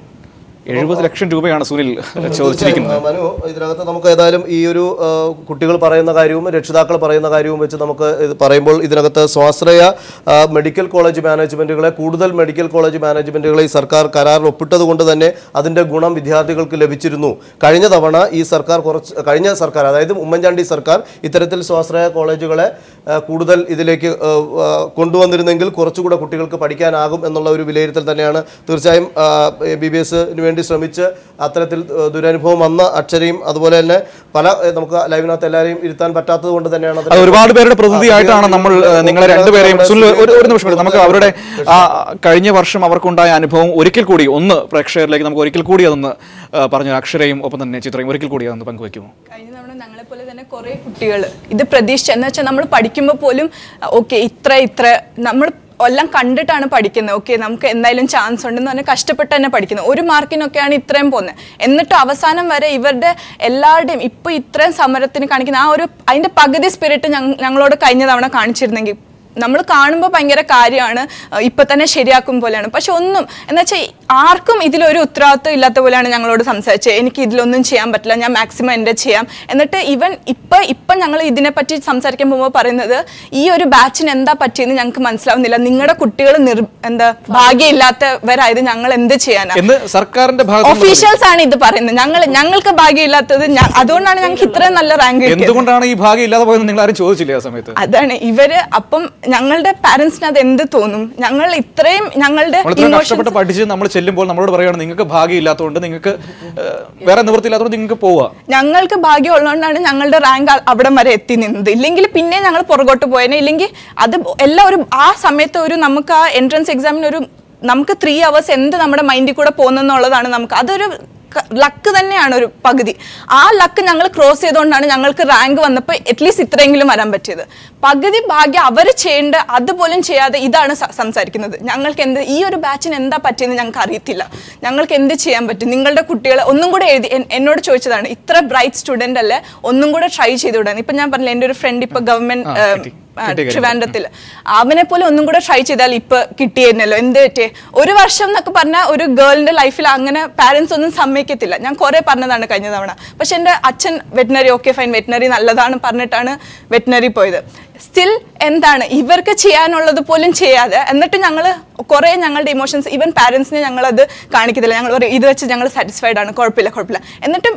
എഴുപത് ലക്ഷം രൂപയാണ് സുനിൽ ചോദിച്ചിരിക്കുന്നത് തീർച്ചയായും, മനു ഇതിനകത്ത് നമുക്ക് ഏതായാലും ഈ ഒരു ആ, കുട്ടികൾ പറയുന്ന കാര്യവും രക്ഷിതാക്കൾ പറയുന്ന കാര്യവും വെച്ച് നമുക്ക് ഇത് പറയുമ്പോൾ ഇതിനകത്ത് സ്വാശ്രയ ആ, മെഡിക്കൽ കോളേജ് മാനേജ്മെന്റുകളെ കൂടുതൽ മെഡിക്കൽ കോളേജ് മാനേജ്മെന്റുകളെ ഈ സർക്കാർ കരാറിൽ ഒപ്പിട്ടത് കൊണ്ട് തന്നെ അതിന്റെ ഗുണം വിദ്യാർത്ഥികൾക്ക് ലഭിച്ചിരുന്നു കഴിഞ്ഞ തവണ ഈ സർക്കാർ കുറച്ച് കഴിഞ്ഞ സർക്കാർ അതായത് ഉമ്മൻചാണ്ടി സർക്കാർ ഇത്തരത്തിൽ സ്വാശ്രയ കോളേജുകളെ ആ, കൂടുതൽ ഇതിലേക്ക് ആ, ആ, കൊണ്ടുവന്നിരുന്നെങ്കിൽ കുറച്ചുകൂടെ കുട്ടികൾക്ക് പഠിക്കാനാകും എന്നുള്ള ഒരു വിലയിരുത്തൽ തന്നെയാണ് തീർച്ചയായും ബി ബി എസിന് വേണ്ടി ശ്രമിച്ച് അത്തരത്തിൽ ആ, ദുരനുഭവം വന്ന അക്ഷരയും അതുപോലെ തന്നെ പല ഏ, നമുക്ക് ലൈവിനകത്ത് എല്ലാവരെയും ഇരുത്താൻ പറ്റാത്തത് കൊണ്ട് തന്നെയാണ് അതിന് അത് ഒരുപാട് പേരുടെ പ്രതിനിധിയായിട്ടാണ് നമ്മൾ ഏഹ്, നിങ്ങളെ രണ്ടുപേരെയും സുനിൽ ഒരു ഒരു നിമിഷം കൂടി നമുക്ക് അവരുടെ ആ കഴിഞ്ഞ വർഷം അവർക്കുണ്ടായ അനുഭവം ഒരിക്കൽ കൂടി ഒന്ന് പ്രേക്ഷകരിലേക്ക് നമുക്ക് ഒരിക്കൽ കൂടി അതൊന്ന് ഏഹ്, പറഞ്ഞു അക്ഷരയും ഒപ്പം തന്നെ ചിത്രയും ഒരിക്കൽ കൂടി അതൊന്ന് പങ്കുവെക്കുമോ കഴിഞ്ഞ തവണ ഞങ്ങളെ പോലെ തന്നെ കുറേ കുട്ടികൾ ഇത് പ്രതീക്ഷിച്ച എന്ന് വെച്ചാൽ നമ്മൾ പഠിക്കുമ്പോൾ പോലും ഓക്കെ ഇത്ര ഇത്ര നമ്മൾ എല്ലാം കണ്ടിട്ടാണ് പഠിക്കുന്നത് ഓക്കെ നമുക്ക് എന്തായാലും ചാൻസ് ഉണ്ടെന്ന് പറഞ്ഞാൽ കഷ്ടപ്പെട്ട് തന്നെ പഠിക്കുന്നത് ഒരു മാർക്കിനൊക്കെയാണ് ഇത്രയും പോകുന്നത് എന്നിട്ട് അവസാനം വരെ ഇവരുടെ എല്ലാവരുടെയും ഇപ്പോൾ ഇത്രയും സമരത്തിന് കാണിക്കുന്ന ആ ഒരു അതിൻ്റെ പകുതി സ്പിരിറ്റ് ഞങ്ങളോട് കഴിഞ്ഞ തവണ കാണിച്ചിരുന്നെങ്കിൽ നമ്മൾ കാണുമ്പോൾ ഭയങ്കര കാര്യമാണ് ഇപ്പൊ തന്നെ ശരിയാക്കും പോലെയാണ് പക്ഷെ ഒന്നും എന്ന് വെച്ചാൽ ആർക്കും ഇതിലൊരു ഉത്തരവാദിത്വം ഇല്ലാത്ത പോലെയാണ് ഞങ്ങളോട് സംസാരിച്ചത് എനിക്ക് ഇതിലൊന്നും ചെയ്യാൻ പറ്റില്ല ഞാൻ മാക്സിമം എൻ്റെ ചെയ്യാം എന്നിട്ട് ഇവൻ ഇപ്പൊ ഇപ്പൊ ഞങ്ങൾ ഇതിനെപ്പറ്റി സംസാരിക്കാൻ പോകുമ്പോൾ പറയുന്നത് ഈ ഒരു ബാച്ചിന് എന്താ പറ്റിയെന്ന് ഞങ്ങൾക്ക് മനസ്സിലാവുന്നില്ല നിങ്ങളുടെ കുട്ടികൾ നിർ എന്താ ഭാഗ്യമില്ലാത്തവരായത് ഞങ്ങൾ എന്ത് ചെയ്യാനാ എന്ന് സർക്കാരിന്റെ ഭാഗത്ത് നിന്ന് ഒഫീഷ്യൽസ് ആണ് ഇത് പറയുന്നത് ഞങ്ങൾ ഞങ്ങൾക്ക് ഭാഗ്യമില്ലാത്തത് ഞ- അതുകൊണ്ടാണ് ഞങ്ങൾക്ക് ഇത്രയും നല്ല റാങ്ക് കിട്ടിയത് എന്തുകൊണ്ടാണ് ഈ ഭാഗ്യം ഇല്ലാതെ പോയെന്ന് നിങ്ങൾ ആരും ചോദിച്ചില്ലേ ആ സമയത്ത് അതാണ് ഇവര് അപ്പം ഞങ്ങളുടെ പാരന്റ്സിന് അത് എന്ത് തോന്നും ഞങ്ങൾ ഇത്രയും ഞങ്ങളുടെ നമ്മൾ ഇത്രയും ഇമോഷൻസ് കഷ്ടപ്പെട്ട് പഠിച്ച് നമ്മൾ ചെല്ലുമ്പോൾ നമ്മളോട് പറയുകയാണ് നിങ്ങൾക്ക് ഭാഗ്യം ഇല്ലാത്തതുകൊണ്ട് നിങ്ങൾക്ക് ഏഹ്, വേറെ നിവൃത്തിയില്ലാത്തതുകൊണ്ട് നിങ്ങൾക്ക് പോവാ ഞങ്ങൾക്ക് ഭാഗ്യം ഉള്ളതുകൊണ്ടാണ് ഞങ്ങളുടെ റാങ്ക് അവിടം വരെ എത്തി നിന്നത് ഇല്ലെങ്കിൽ പിന്നെ ഞങ്ങൾ പുറകോട്ട് പോയേനെ ഇല്ലെങ്കിൽ അത് എല്ലാം ഒരു ആ സമയത്ത് ഒരു നമുക്ക് ആ എൻട്രൻസ് എക്സാമിന് ഒരു നമുക്ക് ത്രീ അവേഴ്സ് എന്ത് നമ്മുടെ മൈൻഡിൽ കൂടെ പോകുന്നെന്നുള്ളതാണ് നമുക്ക് അതൊരു ലക്ക് തന്നെയാണ് ഒരു പകുതി ആ ലക്ക് ഞങ്ങൾ ക്രോസ് ചെയ്തുകൊണ്ടാണ് ഞങ്ങൾക്ക് റാങ്ക് വന്നപ്പോൾ അറ്റ്ലീസ്റ്റ് ഇത്രയെങ്കിലും വരാൻ പറ്റിയത് പകുതി ഭാഗ്യം അവർ ചെയ്യേണ്ട അതുപോലും ചെയ്യാതെ ഇതാണ് സ- സംസാരിക്കുന്നത് ഞങ്ങൾക്ക് എന്ത് ഈ ഒരു ബാച്ചിന് എന്താ പറ്റിയെന്ന് ഞങ്ങൾക്ക് അറിയത്തില്ല ഞങ്ങൾക്ക് എന്ത് ചെയ്യാൻ പറ്റും നിങ്ങളുടെ കുട്ടികളെ ഒന്നും കൂടെ എഴുതി എൻ- എന്നോട് ചോദിച്ചതാണ് ഇത്ര ബ്രൈറ്റ് സ്റ്റുഡൻ്റ് അല്ലേ ഒന്നും കൂടെ ട്രൈ ചെയ്തുവിടാൻ ഇപ്പം ഞാൻ പറഞ്ഞില്ല എൻ്റെ ഒരു ഫ്രണ്ട് ഇപ്പം ഗവൺമെന്റ് കിട്ടി. കിട്ടിയ കാര്യം. ട്രിവാൻഡ്രത്തിൽ അവനെ പോലെ ഒന്നും കൂടെ ട്രൈ ചെയ്താൽ ഇപ്പൊ കിട്ടിയിരുന്നല്ലോ എന്ത് പറ്റിയേ ഒരു വർഷം എന്നൊക്കെ പറഞ്ഞാൽ ഒരു ഗേളിന്റെ ലൈഫിൽ അങ്ങനെ പാരന്റ്സ് ഒന്നും സമ്മതിക്കത്തില്ല ഞാൻ കുറെ പറഞ്ഞതാണ് കഴിഞ്ഞ തവണ പക്ഷെ എൻ്റെ അച്ഛൻ വെറ്റിനറി ഓക്കെ ഫൈൻ വെറ്റിനറി നല്ലതാണ് പറഞ്ഞിട്ടാണ് വെറ്റിനറി പോയത് സ്റ്റിൽ എന്താണ് ഇവർക്ക് ചെയ്യാനുള്ളത് പോലും ചെയ്യാതെ എന്നിട്ട് ഞങ്ങൾ കുറേ ഞങ്ങളുടെ ഇമോഷൻസ് ഈവൻ പാരൻസിനെ ഞങ്ങളത് കാണിക്കത്തില്ല ഞങ്ങൾ പറയും ഇത് വെച്ച് ഞങ്ങൾ സാറ്റിസ്ഫൈഡ് ആണ് കുഴപ്പമില്ല കുഴപ്പമില്ല എന്നിട്ടും ഇപ്പം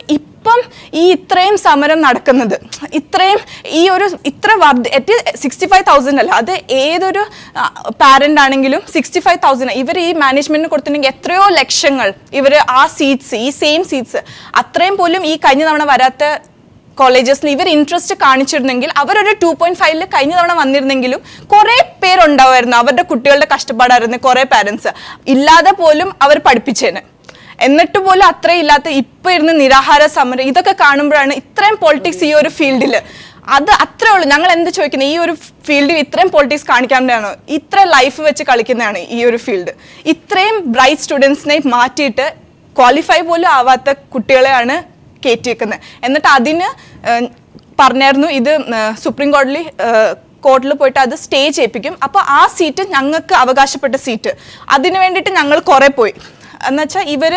ഇപ്പം ഈ ഇത്രയും സമരം നടക്കുന്നത് ഇത്രയും ഈ ഒരു ഇത്ര വർദ്ധ സിക്സ്റ്റി ഫൈവ് തൗസൻഡ് അല്ല അത് ഏതൊരു പാരന്റ് ആണെങ്കിലും സിക്സ്റ്റി ഫൈവ് തൗസൻഡ് ഇവർ ഈ മാനേജ്മെന്റിന് കൊടുത്തിട്ടുണ്ടെങ്കിൽ എത്രയോ ലക്ഷങ്ങൾ ഇവർ ആ സീറ്റ്സ് ഈ സെയിം സീറ്റ്സ് അത്രയും പോലും ഈ കഴിഞ്ഞ തവണ വരാത്ത കോളേജസിൽ ഇവർ ഇൻട്രസ്റ്റ് കാണിച്ചിരുന്നെങ്കിൽ അവരൊരു ടു പോയിന്റ് ഫൈവില് കഴിഞ്ഞ തവണ വന്നിരുന്നെങ്കിലും കുറെ പേരുണ്ടാവുമായിരുന്നു അവരുടെ കുട്ടികളുടെ കഷ്ടപ്പാടായിരുന്നു കുറെ പാരന്റ്സ് ഇല്ലാതെ പോലും അവർ പഠിപ്പിച്ചേനെ എന്നിട്ട് പോലും അത്രയും ഇല്ലാത്ത ഇപ്പൊ ഇരുന്ന് നിരാഹാര സമരം ഇതൊക്കെ കാണുമ്പോഴാണ് ഇത്രയും പൊളിറ്റിക്സ് ഈ ഒരു ഫീൽഡിൽ അത് അത്രേ ഉള്ളൂ ഞങ്ങൾ എന്ത് ചോദിക്കുന്നത് ഈ ഒരു ഫീൽഡിൽ ഇത്രയും പൊളിറ്റിക്സ് കാണിക്കാണ്ടാണോ ഇത്ര ലൈഫ് വെച്ച് കളിക്കുന്നതാണ് ഈ ഒരു ഫീൽഡ് ഇത്രയും ബ്രൈറ്റ് സ്റ്റുഡൻസിനെ മാറ്റിയിട്ട് ക്വാളിഫൈ പോലും ആവാത്ത കുട്ടികളെയാണ് കയറ്റിയേക്കുന്നത് എന്നിട്ട് അതിന് ഏഹ്, പറഞ്ഞായിരുന്നു ഇത് ഏഹ്, സുപ്രീം കോടതി കോർട്ടിൽ പോയിട്ട് അത് സ്റ്റേ ചെയ്യിപ്പിക്കും അപ്പോൾ ആ സീറ്റ് ഞങ്ങൾക്ക് അവകാശപ്പെട്ട സീറ്റ് അതിന് വേണ്ടിയിട്ട് ഞങ്ങൾ കുറേ പോയി എന്നുവെച്ചാൽ ഇവർ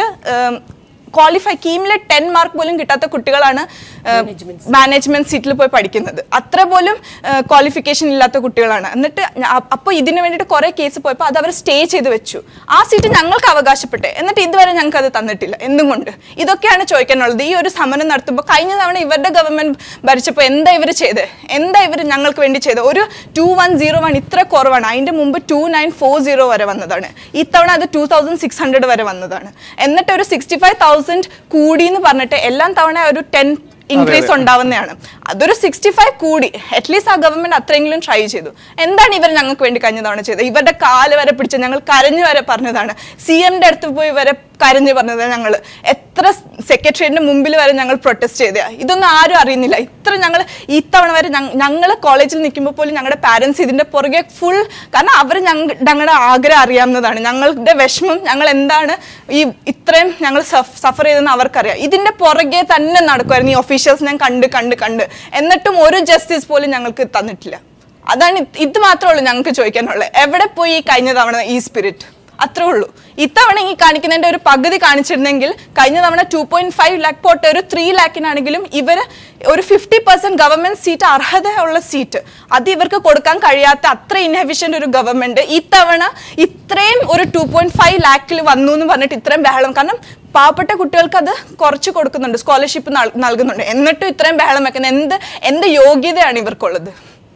ക്വാളിഫൈ കീമിലെ ടെൻ മാർക്ക് പോലും കിട്ടാത്ത കുട്ടികളാണ് മാനേജ്മെന്റ് സീറ്റിൽ പോയി പഠിക്കുന്നത് അത്ര പോലും ക്വാളിഫിക്കേഷൻ ഇല്ലാത്ത കുട്ടികളാണ് എന്നിട്ട് അപ്പോൾ ഇതിന് വേണ്ടിയിട്ട് കുറേ കേസ് പോയപ്പോൾ അത് അവർ സ്റ്റേ ചെയ്ത് വെച്ചു ആ സീറ്റ് ഞങ്ങൾക്ക് അവകാശപ്പെട്ടെ എന്നിട്ട് ഇതുവരെ ഞങ്ങൾക്ക് അത് തന്നിട്ടില്ല എന്തും കൊണ്ട് ഇതൊക്കെയാണ് ചോദിക്കാനുള്ളത് ഈ ഒരു സമരം നടത്തുമ്പോൾ കഴിഞ്ഞ തവണ ഇവരുടെ ഗവൺമെന്റ് ഭരിച്ചപ്പോൾ എന്താ ഇവർ ചെയ്ത് എന്താ ഇവർ ഞങ്ങൾക്ക് വേണ്ടി ചെയ്ത് ഒരു ടു വൺ സീറോ വൺ ഇത്ര കുറവാണ് അതിന്റെ മുമ്പ് ടു നയൻ ഫോർ സീറോ വരെ വന്നതാണ് ഇത്തവണ അത് ടു തൗസൻഡ് സിക്സ് ഹൺഡ്രഡ് വരെ വന്നതാണ് എന്നിട്ട് ഒരു സിക്സ്റ്റി ഫൈവ് തൗസൻഡ് കൂടി എന്ന് പറഞ്ഞിട്ട് എല്ലാം തവണ ഒരു ടെൻ ഇൻക്രീസ് ഉണ്ടാവുന്നതാണ് അതൊരു സിക്സ്റ്റി ഫൈവ് കൂടി അറ്റ്ലീസ്റ്റ് ആ ഗവൺമെന്റ് അത്രയെങ്കിലും ട്രൈ ചെയ്തു എന്താണ് ഇവർ ഞങ്ങൾക്ക് വേണ്ടി കഴിഞ്ഞ തവണ ചെയ്തത് ഇവരുടെ കാല് വരെ പിടിച്ച് ഞങ്ങൾ കരഞ്ഞു വരെ പറഞ്ഞതാണ് സി എമ്മിന്റെ അടുത്ത് പോയി വരെ കരഞ്ഞു പറഞ്ഞത് ഞങ്ങൾ എത്ര സെക്രട്ടറിയേറ്റിന്റെ മുമ്പിൽ വരെ ഞങ്ങൾ പ്രൊട്ടസ്റ്റ് ചെയ്ത ഇതൊന്നും ആരും അറിയുന്നില്ല ഇത്ര ഞങ്ങൾ ഇത്തവണ വരെ ഞങ്ങൾ കോളേജിൽ നിൽക്കുമ്പോൾ പോലും ഞങ്ങളുടെ പാരന്റ്സ് ഇതിന്റെ പുറകെ ഫുൾ കാരണം അവർ ഞങ്ങളുടെ ആഗ്രഹം അറിയാവുന്നതാണ് ഞങ്ങളുടെ വിഷമം ഞങ്ങൾ എന്താണ് ഈ ഇത്രയും ഞങ്ങൾ സഫർ ചെയ്തെന്ന് അവർക്കറിയാം ഇതിന്റെ പുറകെ തന്നെ നടക്കുമായിരുന്നു ഈ ഒഫീഷ്യൽസ് ഞാൻ കണ്ട് കണ്ട് കണ്ട് എന്നിട്ടും ഒരു ജസ്റ്റിസ് പോലും ഞങ്ങൾക്ക് തന്നിട്ടില്ല അതാണ് ഇത് ഇത് മാത്രമേ ഉള്ളൂ ഞങ്ങൾക്ക് ചോദിക്കാനുള്ളത് എവിടെ പോയി ഈ കഴിഞ്ഞ തവണ ഈ സ്പിരിറ്റ് അത്രേ ഉള്ളൂ ഇത്തവണ ഈ കാണിക്കുന്നതിന്റെ ഒരു പകുതി കാണിച്ചിരുന്നെങ്കിൽ കഴിഞ്ഞ തവണ ടു പോയിന്റ് ഫൈവ് ലാക്ക് പോട്ടെ ഒരു ത്രീ ലാക്കിനാണെങ്കിലും ഇവർ ഒരു ഫിഫ്റ്റി പെർസെന്റ് ഗവൺമെന്റ് സീറ്റ് അർഹതയുള്ള സീറ്റ് അത് ഇവർക്ക് കൊടുക്കാൻ കഴിയാത്ത അത്ര ഇൻഎഫിഷ്യന്റ് ഒരു ഗവൺമെന്റ് ഇത്തവണ ഇത്രയും ഒരു ടു പോയിന്റ് ഫൈവ് ലാക്കിൽ വന്നു എന്ന് പറഞ്ഞിട്ട് ഇത്രയും ബഹളം കാരണം പാവപ്പെട്ട കുട്ടികൾക്ക് അത് കുറച്ച് കൊടുക്കുന്നുണ്ട് സ്കോളർഷിപ്പ് നൽകുന്നുണ്ട് എന്നിട്ടും ഇത്രയും ബഹളം വെക്കുന്ന എന്ത് എന്ത് യോഗ്യതയാണ് ഇവർക്കുള്ളത്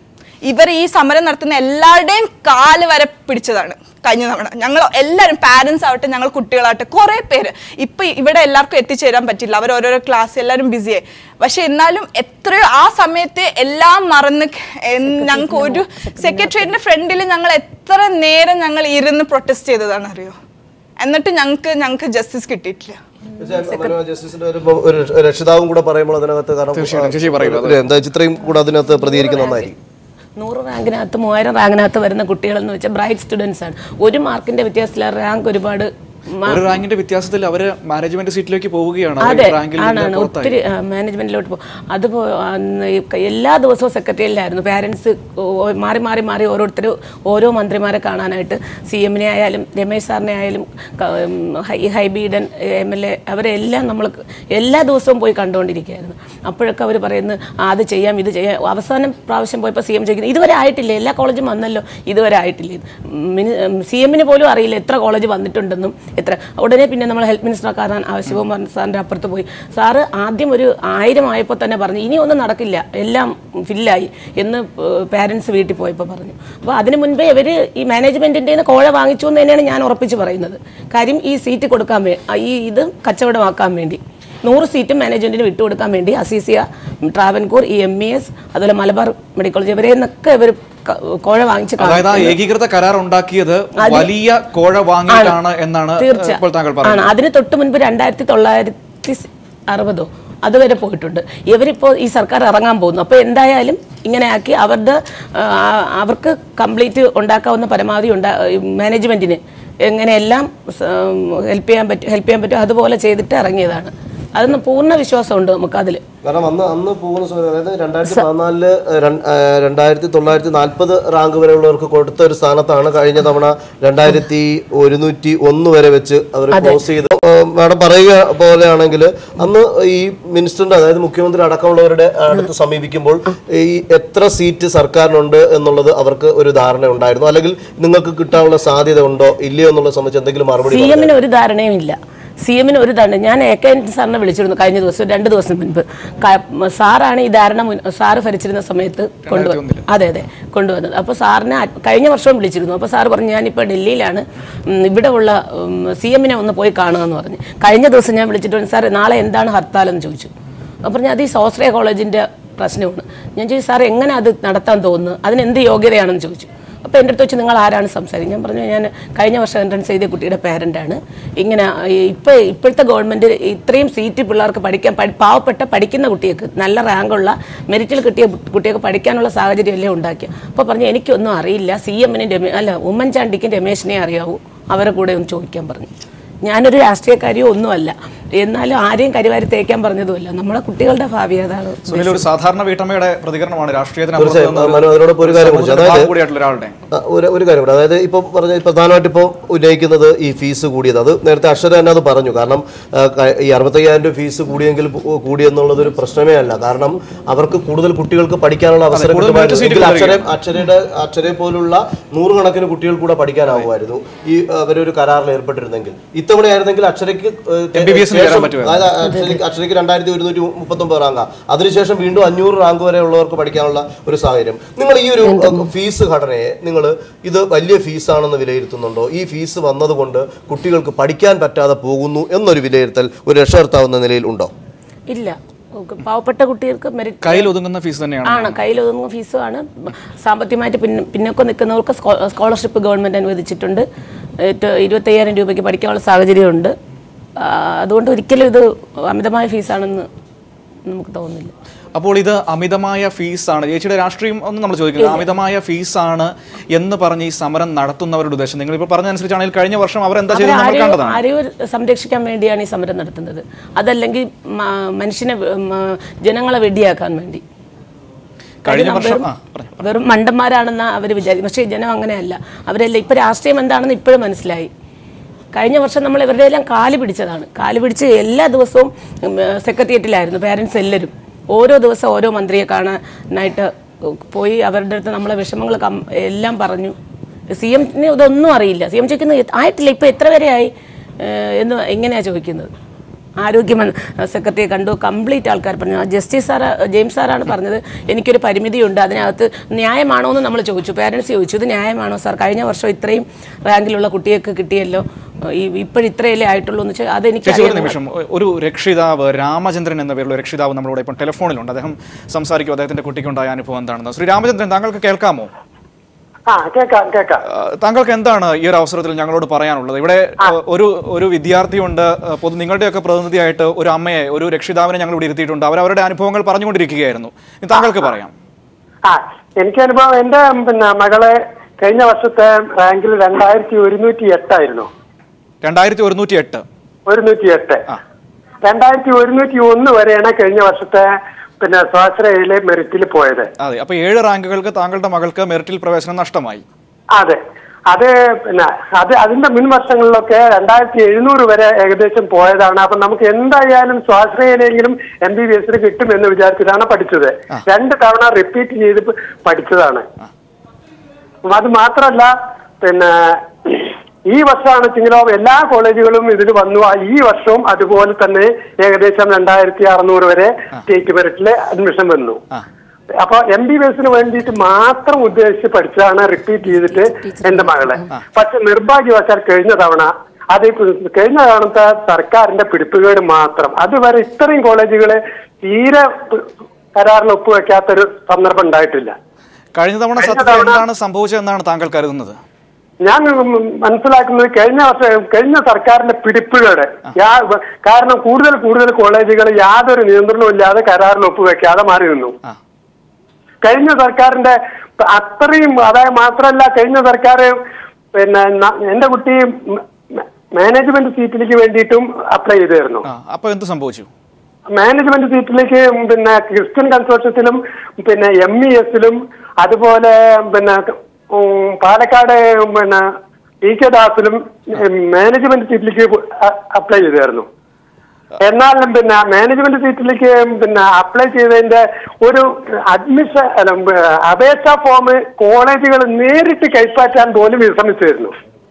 ഇവർ ഈ സമരം നടത്തുന്ന എല്ലാവരുടെയും കാല് വരെ പിടിച്ചതാണ് കഴിഞ്ഞ തവണ ഞങ്ങൾ എല്ലാവരും പാരൻസ് ആവട്ടെ ഞങ്ങൾ കുട്ടികളാവട്ടെ കുറേ പേര് ഇപ്പൊ ഇവിടെ എല്ലാവർക്കും എത്തിച്ചേരാൻ പറ്റില്ല അവർ ഓരോരോ ക്ലാസ് എല്ലാവരും ബിസിയായി പക്ഷെ എന്നാലും എത്രയോ ആ സമയത്ത് എല്ലാം മറന്ന് ഞങ്ങൾക്ക് ഒരു സെക്രട്ടറിയേറ്റിന്റെ ഫ്രണ്ടിൽ ഞങ്ങൾ എത്ര നേരം ഞങ്ങൾ ഇരുന്ന് പ്രൊട്ടസ്റ്റ് ചെയ്തതാണ് അറിയോ എന്നിട്ട് ഞങ്ങൾക്ക് ഞങ്ങൾക്ക് ജസ്റ്റിസ് കിട്ടിയിട്ടില്ല ജസ്റ്റിസിന്റെ ഒരു ഒരു രക്ഷിതാവും കൂടെ പറയുമ്പോൾ അതിനകത്ത് തീർച്ചയായിട്ടും. ചേച്ചി പറയൂ. കാരണം എന്താ ചിത്രയും കൂടെ അതിനകത്ത് പ്രതികരിക്കുന്ന നന്നായിരിക്കും നൂറ് റാങ്കിനകത്ത് മൂവായിരം റാങ്കിനകത്ത് വരുന്ന കുട്ടികളെന്ന് വെച്ചാൽ ബ്രൈറ്റ് സ്റ്റുഡൻസ് ആണ് ഒരു മാർക്കിന്റെ വ്യത്യാസത്തിൽ റാങ്ക് ഒരുപാട് മാ- ഒരു റാങ്കിന്റെ വ്യത്യാസത്തിൽ അവര് മാനേജ്മെന്റ് സീറ്റിലേക്ക് പോവുകയാണ് അതെ അവര് റാങ്കിൽ നിന്ന് ആണാണ് പുറത്തായി. ഒത്തിരി മാനേജ്മെന്റിലോട്ട് പോകും അതിപ്പോ അന്ന് ഈ ക- എല്ലാ ദിവസവും സെക്രട്ടറിയിലായിരുന്നു പാരൻസ് മാറി മാറി മാറി ഓരോരുത്തർ ഓരോ മന്ത്രിമാരെ കാണാനായിട്ട് സി എമ്മിനെ ആയാലും രമേശ് സാറിനെ ആയാലും ക- ഉം, ഹൈ- ഈ ഹൈബീഡൻ എം എൽ എ അവരെല്ലാം നമ്മൾ എല്ലാ ദിവസവും പോയി കണ്ടുകൊണ്ടിരിക്കുകയായിരുന്നു അപ്പോഴൊക്കെ അവർ പറയുന്നത് "ആ, അത് ചെയ്യാം ഇത് ചെയ്യാം അവസാനം പ്രാവശ്യം പോയപ്പോൾ സി എം ചോദിക്കുന്നത് ഇതുവരെ ആയിട്ടില്ല എല്ലാ കോളേജും വന്നല്ലോ ഇതുവരെ ആയിട്ടില്ല സി എമ്മിന് പോലും അറിയില്ല എത്ര കോളേജ് വന്നിട്ടുണ്ടെന്നും എത്ര ഉടനെ പിന്നെ നമ്മൾ ഹെൽത്ത് മിനിസ്റ്റർ കാരണം ശിവകുമാർ സാറിൻ്റെ അപ്പുറത്ത് പോയി സാറ് ആദ്യം ഒരു ആയിരം ആയപ്പോൾ തന്നെ പറഞ്ഞു ഇനി ഒന്നും നടക്കില്ല എല്ലാം ഫില്ലായി എന്ന് പാരൻസ് വീട്ടിൽ പോയപ്പോൾ പറഞ്ഞു അപ്പോൾ അതിന് മുൻപേ ഇവർ ഈ മാനേജ്മെൻറ്റിൻ്റെ കോഴ വാങ്ങിച്ചു എന്ന് തന്നെയാണ് ഞാൻ ഉറപ്പിച്ച് പറയുന്നത് കാര്യം ഈ സീറ്റ് കൊടുക്കാൻ വേ ഈ ഇത് കച്ചവടമാക്കാൻ വേണ്ടി നൂറ് സീറ്റും മാനേജ്മെന്റിന് വിട്ടുകൊടുക്കാൻ വേണ്ടി അസീസിയ ട്രാവൻകൂർ ഈ എം ഇ എസ് അതുപോലെ മലബാർ മെഡിക്കൽ കോളേജ് ഇവരെ നിന്നൊക്കെ ഇവർ കോഴ വാങ്ങിച്ച് കാണും. അതായത് ആ ഏകീകൃത കരാർ ഉണ്ടാക്കിയത് വലിയ കോഴ വാങ്ങിയിട്ടാണ് എന്നാണ് തീർച്ച ഇപ്പോൾ താങ്കൾ ആണ് പറയുന്നത് അതിന് തൊട്ട് മുൻപ് രണ്ടായിരത്തി തൊള്ളായിരത്തി അറുപതോ അതുവരെ പോയിട്ടുണ്ട് ഇവരിപ്പോൾ ഈ സർക്കാർ ഇറങ്ങാൻ പോകുന്നു അപ്പോൾ എന്തായാലും ഇങ്ങനെ ആക്കി അവരുടെ ആ, അവർക്ക് കംപ്ലീറ്റ് ഉണ്ടാക്കാവുന്ന പരമാവധി ഉണ്ടാ മാനേജ്മെന്റിന് എങ്ങനെയെല്ലാം ഹെൽപ്പ് ചെയ്യാൻ പറ്റും ഹെൽപ്പ് ചെയ്യാൻ പറ്റും അതുപോലെ ചെയ്തിട്ട് ഇറങ്ങിയതാണ് അതൊന്ന് പൂർണ്ണ വിശ്വാസമുണ്ട് നമുക്കതിൽ കാരണം അന്ന് അന്ന് പോകുന്ന സമയത്ത് അതായത് രണ്ടായിരത്തി പതിനാലില് രണ്ടായിരത്തി തൊള്ളായിരത്തി നാൽപ്പത് റാങ്ക് വരെയുള്ളവർക്ക് കൊടുത്ത ഒരു സ്ഥാനത്താണ് കഴിഞ്ഞ തവണ രണ്ടായിരത്തി ഒരുന്നൂറ്റി ഒന്ന് വരെ വെച്ച് അവർ ക്ലോസ് ചെയ്ത് മാഡം പറയുക പോലെയാണെങ്കിൽ അന്ന് ഈ മിനിസ്റ്ററിന്റെ അതായത് മുഖ്യമന്ത്രി അടക്കമുള്ളവരുടെ അടുത്ത് സമീപിക്കുമ്പോൾ ഈ എത്ര സീറ്റ് സർക്കാരിനുണ്ട് എന്നുള്ളത് അവർക്ക് ഒരു ധാരണ ഉണ്ടായിരുന്നു അല്ലെങ്കിൽ നിങ്ങൾക്ക് കിട്ടാനുള്ള സാധ്യത ഉണ്ടോ ഇല്ലയോ എന്നുള്ളത് സംബന്ധിച്ച് എന്തെങ്കിലും മറുപടി സി എമ്മിന് ഒരു ധാരണയും ഇല്ല സി എമ്മിന് ഒരു ഇതാണ് ഞാൻ എ കെ എൻ സാറിനെ വിളിച്ചിരുന്നു കഴിഞ്ഞ ദിവസം രണ്ട് ദിവസം മുൻപ് ക- സാറാണ് ഈ ധാരണ മുൻ- സാറ് ഭരിച്ചിരുന്ന സമയത്ത് കൊണ്ടുവന്നത് അതെ അതെ കൊണ്ടുവന്നത് അപ്പോൾ സാറിനെ അ- കഴിഞ്ഞ വർഷവും വിളിച്ചിരുന്നു അപ്പോൾ സാറ് പറഞ്ഞു ഞാനിപ്പോൾ ഡൽഹിയിലാണ് ഉം, ഇവിടെ ഉള്ള സി എമ്മിനെ ഒന്ന് പോയി കാണുക എന്ന് പറഞ്ഞു കഴിഞ്ഞ ദിവസം ഞാൻ വിളിച്ചിട്ട് പറഞ്ഞു സാർ നാളെ എന്താണ് ഹർത്താൽ എന്ന് ചോദിച്ചു അപ്പോൾ പറഞ്ഞു അത് ഈ സ്വാശ്രയ കോളേജിൻ്റെ പ്രശ്നമാണ് ഞാൻ ചോദിച്ചു സാർ എങ്ങനെ അത് നടത്താൻ തോന്നുന്നു അതിന് എന്ത് യോഗ്യതയാണെന്ന് ചോദിച്ചു അപ്പോൾ എൻ്റെ അടുത്ത് വെച്ച് നിങ്ങൾ ആരാണ് സംസാരിക്കുന്നത് ഞാൻ പറഞ്ഞു ഞാൻ കഴിഞ്ഞ വർഷം എൻട്രൻസ് ചെയ്ത കുട്ടിയുടെ പേരൻ്റാണ് ഇങ്ങനെ ഇപ്പോൾ ഇപ്പോഴത്തെ ഗവൺമെൻറ് ഇത്രയും സീറ്റ് പിള്ളേർക്ക് പഠിക്കാൻ പഠി- പാവപ്പെട്ട പഠിക്കുന്ന കുട്ടികൾക്ക് നല്ല റാങ്കുള്ള മെറിറ്റിൽ കിട്ടിയ കുട്ടികൾക്ക് പഠിക്കാനുള്ള സാഹചര്യമല്ലേ ഉണ്ടാക്കിയ അപ്പോൾ പറഞ്ഞു എനിക്കൊന്നും അറിയില്ല സി എമ്മിനും രമേ അല്ല ഉമ്മൻചാണ്ടിക്കും രമേശിനെ അറിയാവൂ അവരെ കൂടെ ഒന്ന് ചോദിക്കാൻ പറഞ്ഞു ഞാനൊരു രാഷ്ട്രീയക്കാരിയോ ഒന്നുമല്ല എന്നാലും ആരെയും കരിവാരി തേക്കാൻ പറഞ്ഞതുമല്ല നമ്മുടെ കുട്ടികളുടെ ഭാവി അതാണ് സുനിൽ ഒരു സാധാരണ വീട്ടമ്മയുടെ പ്രതികരണമാണ് രാഷ്ട്രീയത്തിന് തീർച്ചയായും. അപ്പുറത്ത് മനു, അതിനോടൊപ്പം ഒരു കാര്യം കൂടി. അതായത് കൂടിയായിട്ടുള്ള ഒരാളുടെ ആ, ഒരു ഒരു കാര്യം കൂടെ അതായത് ഇപ്പം പറഞ്ഞ പ്രധാനമായിട്ട് ഇപ്പോൾ ഉന്നയിക്കുന്നത് ഈ ഫീസ് കൂടിയത് അത് നേരത്തെ അക്ഷര തന്നെ അത് പറഞ്ഞു കാരണം ആ, ക- ഈ അറുപത്തയ്യായിരം രൂപ ഫീസ് കൂടിയെങ്കിൽ പു- കൂടിയെന്നുള്ളത് ഒരു പ്രശ്നമേ അല്ല കാരണം അവർക്ക് കൂടുതൽ കുട്ടികൾക്ക് പഠിക്കാനുള്ള അവസരം കൂടുതൽ കിട്ടുമായിരുന്നു. merit എങ്കിൽ seat അക്ഷര അക്ഷരയുടെ അക്ഷരയെ പോലുള്ള നൂറുകണക്കിന് കുട്ടികൾ കൂടെ പഠിക്കാനാവുമായിരുന്നു ഈ അവരൊരു കരാറിൽ ഏർപ്പെട്ടിരുന്നെങ്കിൽ ഇത്തവണയായിരുന്നെങ്കിൽ അക്ഷരയ്ക്ക് ഏഹ്, MBBS ന് ശേഷം- കയറാൻ പറ്റുമായിരുന്നു. അതായത് അക്ഷരയ്ക്ക് അക്ഷരയ്ക്ക് രണ്ടായിരത്തി ഒരുന്നൂറ്റി മുപ്പത്തൊമ്പത് റാങ്കാ അതിനുശേഷം വീണ്ടും അഞ്ഞൂറ് റാങ്ക് വരെ ഉള്ളവർക്ക് പഠിക്കാനുള്ള ഒരു സാഹചര്യം നിങ്ങൾ ഈ ഒരു അഹ്, ഫീസ് ഘടനയെ നിങ്ങൾ ഇത് വലിയ ഫീസാണെന്ന് വിലയിരുത്തുന്നുണ്ടോ ഈ ഫീസ് വന്നതുകൊണ്ട് കുട്ടികൾക്ക് പഠിക്കാൻ പറ്റാതെ പോകുന്നു എന്നൊരു വിലയിരുത്തൽ ഒരു രക്ഷകർത്താവുന്ന നിലയിൽ ഉണ്ടോ ഇല്ല പാവപ്പെട്ട കുട്ടികൾക്ക് മെറിറ്റ് കയ്യിൽ ഒതുങ്ങുന്ന ഫീസ് തന്നെയാണ് ആണ് കയ്യിൽ ഒതുങ്ങുന്ന ഫീസുമാണ് സാമ്പത്തികമായിട്ട് പിന്നെ പിന്നോക്കം നിൽക്കുന്നവർക്ക് സ്കോ- സ്കോളർഷിപ്പ് ഗവൺമെൻറ് അനുവദിച്ചിട്ടുണ്ട് ഏറ്റവും ഇരുപത്തയ്യായിരം രൂപയ്ക്ക് പഠിക്കാനുള്ള സാഹചര്യമുണ്ട് ആ, അതുകൊണ്ട് ഒരിക്കലും ഇത് അമിതമായ ഫീസാണെന്ന് നമുക്ക് തോന്നുന്നില്ല അപ്പോൾ ഇത് അമിതമായ ഫീസാണ് ചേച്ചിയുടെ രാഷ്ട്രീയം ഒന്നും നമ്മൾ ചോദിക്കുന്നത് അമിതമായ ഫീസാണ് എന്ന് പറഞ്ഞ് ഈ സമരം നടത്തുന്നവരുടെ ഉദ്ദേശം നിങ്ങൾ ഇപ്പോൾ പറഞ്ഞ അനുസരിച്ചാണെങ്കിൽ കഴിഞ്ഞ വർഷം അവർ എന്താ ചെയ്തത് നമ്മൾ ആരെയോ കണ്ടതാണ് ആരെയോ സംരക്ഷിക്കാൻ വേണ്ടിയാണ് ഈ സമരം നടത്തുന്നത് അതല്ലെങ്കിൽ മ- മനുഷ്യനെ വെ- മ- ജനങ്ങളെ വെടിയാക്കാൻ വേണ്ടി കഴിഞ്ഞ കാര്യം വർഷം വെറും- ആ പറഞ്ഞു വെറും മണ്ടന്മാരാണെന്ന് അവർ വിചാരിക്കും പക്ഷേ ജനം അങ്ങനെയല്ല അവരെല്ലാം ഇപ്പൊ രാഷ്ട്രീയം എന്താണെന്ന് ഇപ്പോഴും മനസ്സിലായി കഴിഞ്ഞ വർഷം നമ്മൾ ഇവരുടെ എല്ലാം കാല് പിടിച്ചതാണ് കാല് പിടിച്ച് എല്ലാ ദിവസവും സെക്രട്ടേറിയറ്റിലായിരുന്നു പേരൻസ് എല്ലാവരും ഓരോ ദിവസം ഓരോ മന്ത്രിയെ കാണാനായിട്ട് പോയി അവരുടെ അടുത്ത് നമ്മളെ വിഷമങ്ങൾ കം- എല്ലാം പറഞ്ഞു സി എമ്മിന് ഇതൊന്നും അറിയില്ല സി എം ചോദിക്കുന്നത് ആയിട്ടില്ല ഇപ്പൊ എത്ര വരെ ആയി ഏഹ് എന്ന് എങ്ങനെയാ ചോദിക്കുന്നത് ആരോഗ്യ സെക്രട്ടറിയെ കണ്ടു കംപ്ലീറ്റ് ആൾക്കാർ പറഞ്ഞു ആ ജസ്റ്റിസ് സാർ ജെയിംസ് സാറാണ് പറഞ്ഞത് എനിക്കൊരു പരിമിതിയുണ്ട് അതിനകത്ത് ന്യായമാണോ എന്ന് നമ്മൾ ചോദിച്ചു പേരൻസ് ചോദിച്ചു ഇത് ന്യായമാണോ സാർ കഴിഞ്ഞ വർഷം ഇത്രയും റാങ്കിലുള്ള കുട്ടികൾക്ക് കിട്ടിയല്ലോ ഈ ഇപ്പോഴിത്രയല്ലേ ആയിട്ടുള്ളൂ എന്ന് വെച്ചാൽ അതെനിക്ക് ചേച്ചി ഒരു അറിയാൻ നിമിഷം ഒരു രക്ഷിതാവ് രാമചന്ദ്രൻ എന്ന പേരുള്ള രക്ഷിതാവ് നമ്മളോട് ഇപ്പോൾ ടെലിഫോണിലുണ്ട് അദ്ദേഹം സംസാരിക്കും അദ്ദേഹത്തിന്റെ കുട്ടിക്കുണ്ടായ അനുഭവം എന്താണെന്ന് ശ്രീ രാമചന്ദ്രൻ താങ്കൾക്ക് കേൾക്കാമോ ആ കേക്കാം കേക്കാം ആ, താങ്കൾക്ക് എന്താണ് ഈ ഒരു അവസരത്തിൽ ഞങ്ങളോട് പറയാനുള്ളത് ഇവിടെ ആ, ഒരു ഒരു വിദ്യാർത്ഥിയുണ്ട് ആ, പൊതു നിങ്ങളുടെയൊക്കെ പ്രതിനിധിയായിട്ട് ഒരു അമ്മയെ ഒരു രക്ഷിതാവിനെ ഞങ്ങൾ ഇവിടെ ഇരുത്തിയിട്ടുണ്ട് അവർ അവരുടെ അനുഭവങ്ങൾ പറഞ്ഞുകൊണ്ടിരിക്കുകയായിരുന്നു ഇനി താങ്കൾക്ക് പറയാം ആ എനിക്ക് അനുഭവം എന്റെ പിന്നെ മകളെ കഴിഞ്ഞ വർഷത്തെ റാങ്കിൽ രണ്ടായിരത്തി ഒരുന്നൂറ്റി എട്ടായിരുന്നു രണ്ടായിരത്തി ഒരുന്നൂറ്റി എട്ട് ഒരുന്നൂറ്റി എട്ട് ആ. രണ്ടായിരത്തി ഒരുന്നൂറ്റി ഒന്ന് വരെയാണ് കഴിഞ്ഞ വർഷത്തെ പിന്നെ സ്വാശ്രയയിലെ മെറിറ്റിൽ പോയത് അതെ അപ്പൊ ഏഴ് റാങ്കുകൾക്ക് താങ്കളുടെ മകൾക്ക് മെറിറ്റിൽ പ്രവേശനം നഷ്ടമായി അതെ അത് പിന്നെ അത് അതിന്റെ മുൻ വർഷങ്ങളിലൊക്കെ രണ്ടായിരത്തി എഴുന്നൂറ് വരെ ഏകദേശം പോയതാണ് അപ്പൊ നമുക്ക് എന്തായാലും സ്വാശ്രയയിലെങ്കിലും എം ബി ബി എസിന് കിട്ടുമെന്ന് വിചാരിച്ചിട്ടാണ് പഠിച്ചത് രണ്ട് തവണ റിപ്പീറ്റ് ചെയ്ത് പ- പഠിച്ചതാണ് അത് മാത്രല്ല പിന്നെ ഈ വർഷമാണ് ചിങ്ങലോ എല്ലാ കോളേജുകളും ഇതിൽ വന്നു ആ ഈ വർഷവും അതുപോലെ തന്നെ ഏകദേശം രണ്ടായിരത്തി അറുന്നൂറ് വരെ സ്റ്റേറ്റ് മെറിറ്റിൽ അഡ്മിഷൻ വന്നു ആ. അപ്പൊ എം ബി ബി എസിന് വേണ്ടിയിട്ട് മാത്രം ഉദ്ദേശിച്ച് പഠിച്ചതാണ് റിപ്പീറ്റ് ചെയ്തിട്ട് എന്റെ മകളെ പക്ഷെ നിർഭാഗ്യവശാൽ കഴിഞ്ഞ തവണ അത് ഇപ്പൊ കഴിഞ്ഞ തവണത്തെ സർക്കാരിന്റെ പിടിപ്പുകേട് മാത്രം അതുവരെ ഇത്രയും കോളേജുകള് തീരെ പ് കരാറിൽ ഒപ്പുവെക്കാത്തൊരു സന്ദർഭം ഉണ്ടായിട്ടില്ല കഴിഞ്ഞ തവണ കഴിഞ്ഞ സത്യത്തിൽ തവണ- എന്താണ് സംഭവിച്ചതെന്നാണ് താങ്കൾ കരുതുന്നത് ഞാൻ മനസ്സിലാക്കുന്നത് കഴിഞ്ഞ വർഷം കഴിഞ്ഞ സർക്കാരിന്റെ പിടിപ്പുകേട് യാ- കാരണം കൂടുതൽ കൂടുതൽ കോളേജുകൾ യാതൊരു നിയന്ത്രണവും ഇല്ലാതെ കരാറിൽ ഒപ്പുവെക്കാതെ മാറി നിന്നു ആ കഴിഞ്ഞ സർക്കാരിന്റെ അത്രയും അതായത് മാത്രമല്ല കഴിഞ്ഞ സർക്കാർ പിന്നെ ന- എന്റെ കുട്ടി മ- മ- മാനേജ്മെന്റ് സീറ്റിലേക്ക് വേണ്ടിയിട്ടും അപ്ലൈ ചെയ്തായിരുന്നു ആ അപ്പൊ എന്ത് സംഭവിച്ചു മാനേജ്മെന്റ് സീറ്റിലേക്ക് പിന്നെ ക്രിസ്ത്യൻ കൺസോർഷ്യത്തിലും പിന്നെ എം ഇ എസിലും അതുപോലെ പിന്നെ ഉം, പാലക്കാട് പിന്നെ പി കെ ദാസിലും മാനേജ്മെന്റ് സീറ്റിലേക്ക് അപ്ലൈ ചെയ്തായിരുന്നു എന്നാൽ പിന്നെ മാനേജ്മെന്റ് സീറ്റിലേക്ക് പിന്നെ അപ്ലൈ ചെയ്തതിന്റെ ഒരു അഡ്മിഷൻ അല്ല അപേക്ഷാ ഫോം കോളേജുകൾ നേരിട്ട് കൈപ്പറ്റാൻ പോലും വിസമ്മതിച്ചിരുന്നു ആ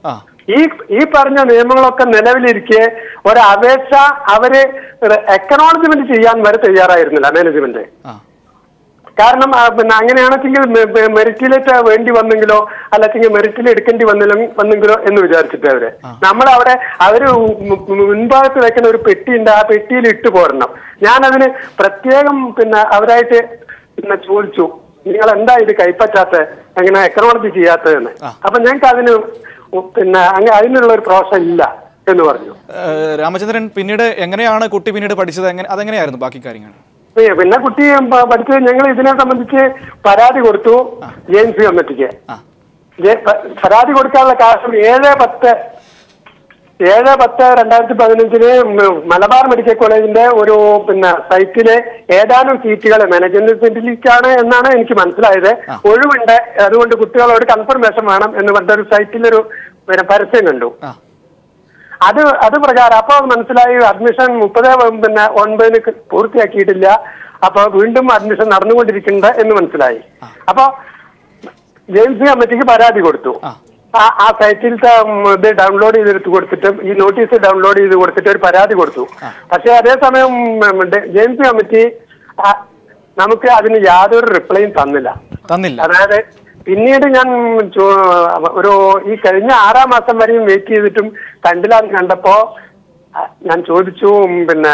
ഈ ഈ പറഞ്ഞ നിയമങ്ങളൊക്കെ നിലവിലിരിക്കെ ഒരു അപേക്ഷ അവര് എക്കനോളജ്മെന്റ് ചെയ്യാൻ വരെ തയ്യാറായിരുന്നില്ല മാനേജ്മെന്റ് ആ കാരണം ആ, പിന്നെ അങ്ങനെയാണെങ്കിൽ മെറിറ്റിലേക്ക് വേണ്ടി വന്നെങ്കിലോ അല്ലെങ്കിൽ മെറിറ്റിൽ എടുക്കേണ്ടി വന്നില്ല വന്നെങ്കിലോ എന്ന് വിചാരിച്ചിട്ട് അവര് നമ്മളവിടെ അവര് മു- മു- മുൻഭാഗത്ത് വെക്കുന്ന ഒരു പെട്ടിയുണ്ട് ആ പെട്ടിയിൽ ഇട്ട് പോരണം ഞാൻ അതിന് പ്രത്യേകം പിന്നെ അവരായിട്ട് പിന്നെ ചോദിച്ചു നിങ്ങൾ എന്താ ഇത് കൈപ്പറ്റാത്ത എങ്ങനെ എക്കണോളജി ചെയ്യാത്തതെന്ന് ആ. അപ്പൊ ഞങ്ങൾക്ക് അതിന് ഉ- പിന്നെ അങ്ങ് അതിനുള്ള ഒരു പ്രോസസ് ഇല്ല എന്ന് പറഞ്ഞു ഏഹ് രാമചന്ദ്രൻ പിന്നീട് എങ്ങനെയാണ് കുട്ടി പിന്നീട് പഠിച്ചത് എങ്ങനെ അതെങ്ങനെയായിരുന്നു ബാക്കി കാര്യങ്ങൾ പിന്നെ- പിന്നെ കുട്ടി പ- പഠിച്ചത് ഞങ്ങൾ ഇതിനെ സംബന്ധിച്ച് പരാതി കൊടുത്തു ജെയിംസ് കമ്മിറ്റിക്ക് ആ ജെ- പ- പരാതി കൊടുക്കാനുള്ള കാരണം ഏഴ് പത്ത് ഏഴ് പത്ത് രണ്ടായിരത്തി പതിനഞ്ചിന് മലബാർ മെഡിക്കൽ കോളേജിന്റെ ഒരു പിന്നെ സൈറ്റിലെ ഏതാനും സീറ്റുകൾ മാനേജ്മെന്റിലേക്കാണ് എന്നാണ് എനിക്ക് മനസ്സിലായത് ഒഴിവുണ്ട് അതുകൊണ്ട് കുട്ടികളോട് കൺഫർമേഷൻ വേണം എന്ന് പറഞ്ഞ ഒരു സൈറ്റിലൊരു പിന്നെ പരസ്യം കണ്ടു ആ അത് അത് പ്രകാരം അപ്പൊ മനസ്സിലായി അഡ്മിഷൻ മുപ്പത് പിന്നെ ഒൻപതിന് ക- പൂർത്തിയാക്കിയിട്ടില്ല അപ്പൊ വീണ്ടും അഡ്മിഷൻ നടന്നുകൊണ്ടിരിക്കുന്നുണ്ട് എന്ന് മനസ്സിലായി അപ്പൊ ജെയിംസ് കമ്മിറ്റിക്ക് പരാതി കൊടുത്തു ആ. ആ ആ സൈറ്റിലത്തെ ഉം, ഇത് ഡൗൺലോഡ് ചെയ്തെടുത്ത് കൊടുത്തിട്ട് ഈ നോട്ടീസ് ഡൗൺലോഡ് ചെയ്ത് കൊടുത്തിട്ട് ഒരു പരാതി കൊടുത്തു പക്ഷെ അതേസമയം ഉം, ഡെ- ജെയിംസ് കമ്മിറ്റി ആ, നമുക്ക് അതിന് യാതൊരു റിപ്ലൈയും തന്നില്ല തന്നില്ല അതായത് പിന്നീട് ഞാൻ ചോ- ഒരു ഈ കഴിഞ്ഞ ആറാം മാസം വരെയും വെയിറ്റ് ചെയ്തിട്ടും കണ്ടില്ല എന്ന് കണ്ടപ്പോ അഹ് ഞാൻ ചോദിച്ചു ഉം, പിന്നെ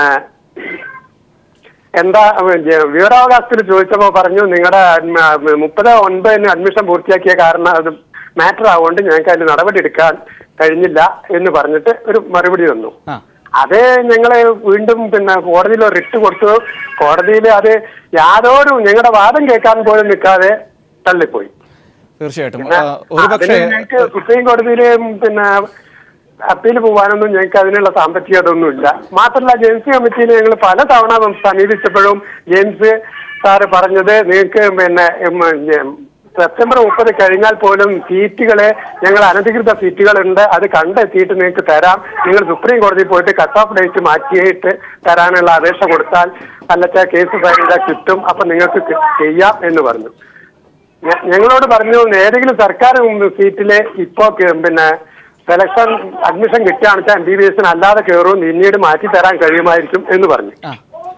എന്താ ഉം, ജ- വിവരാവകാശത്തിൽ ചോദിച്ചപ്പോ പറഞ്ഞു നിങ്ങളുടെ മുപ്പത് ഒൻപതിന് അഡ്മിഷൻ പൂർത്തിയാക്കിയ കാരണം അത് മാറ്റർ ആവുകൊണ്ട് ഞങ്ങൾക്ക് അതിന് നടപടി എടുക്കാൻ കഴിഞ്ഞില്ല എന്ന് പറഞ്ഞിട്ട് ഒരു മറുപടി തന്നു ആ അത് ഞങ്ങള് വീണ്ടും പിന്നെ കോടതിയിൽ ഒരു റിട്ട് കൊടുത്തു കോടതിയിൽ അത് യാതൊരു ഞങ്ങളുടെ വാദം കേൾക്കാൻ പോലും നിൽക്കാതെ തള്ളിപ്പോയി തീർച്ചയായിട്ടും പിന്നെ ആ, ഒരു പക്ഷേ അതിന് ഞങ്ങൾക്ക് സുപ്രീം കോടതിയില് പിന്നെ അപ്പീൽ പോകാനൊന്നും ഞങ്ങൾക്ക് അതിനുള്ള സാമ്പത്തികതൊന്നും ഇല്ല മാത്രമല്ല ജെയിംസ് കമ്മിറ്റിയിൽ ഞങ്ങൾ പല തവണ സമീപിച്ചപ്പോഴും ജെയിംസ് സാറ് പറഞ്ഞത് നിങ്ങൾക്ക് പിന്നെ ഉം, ഉം, സെപ്റ്റംബർ മുപ്പത് കഴിഞ്ഞാൽ പോലും സീറ്റുകളെ ഞങ്ങൾ അനധികൃത സീറ്റുകളുണ്ട് അത് കണ്ടെത്തിയിട്ട് നിങ്ങൾക്ക് തരാം നിങ്ങൾ സുപ്രീം കോടതിയിൽ പോയിട്ട് കട്ട് ഓഫ് ഡേറ്റ് മാറ്റിയിട്ട് തരാനുള്ള അപേക്ഷ കൊടുത്താൽ അല്ലത്തെ കേസ് ഫയൽ ചെയ്താൽ കിട്ടും അപ്പൊ നിങ്ങൾക്ക് കി- ചെയ്യാം എന്ന് പറഞ്ഞു ഞ- ഞങ്ങളോട് പറഞ്ഞു ഏതെങ്കിലും സർക്കാർ സീറ്റില് ഇപ്പോ കേ- പിന്നെ സെലക്ഷൻ അഡ്മിഷൻ കിട്ടുകയാണെന്ന് വെച്ചാൽ എം ബി ബി എസിന് അല്ലാതെ കയറും പിന്നീട് മാറ്റി തരാൻ കഴിയുമായിരിക്കും എന്ന് പറഞ്ഞു ആ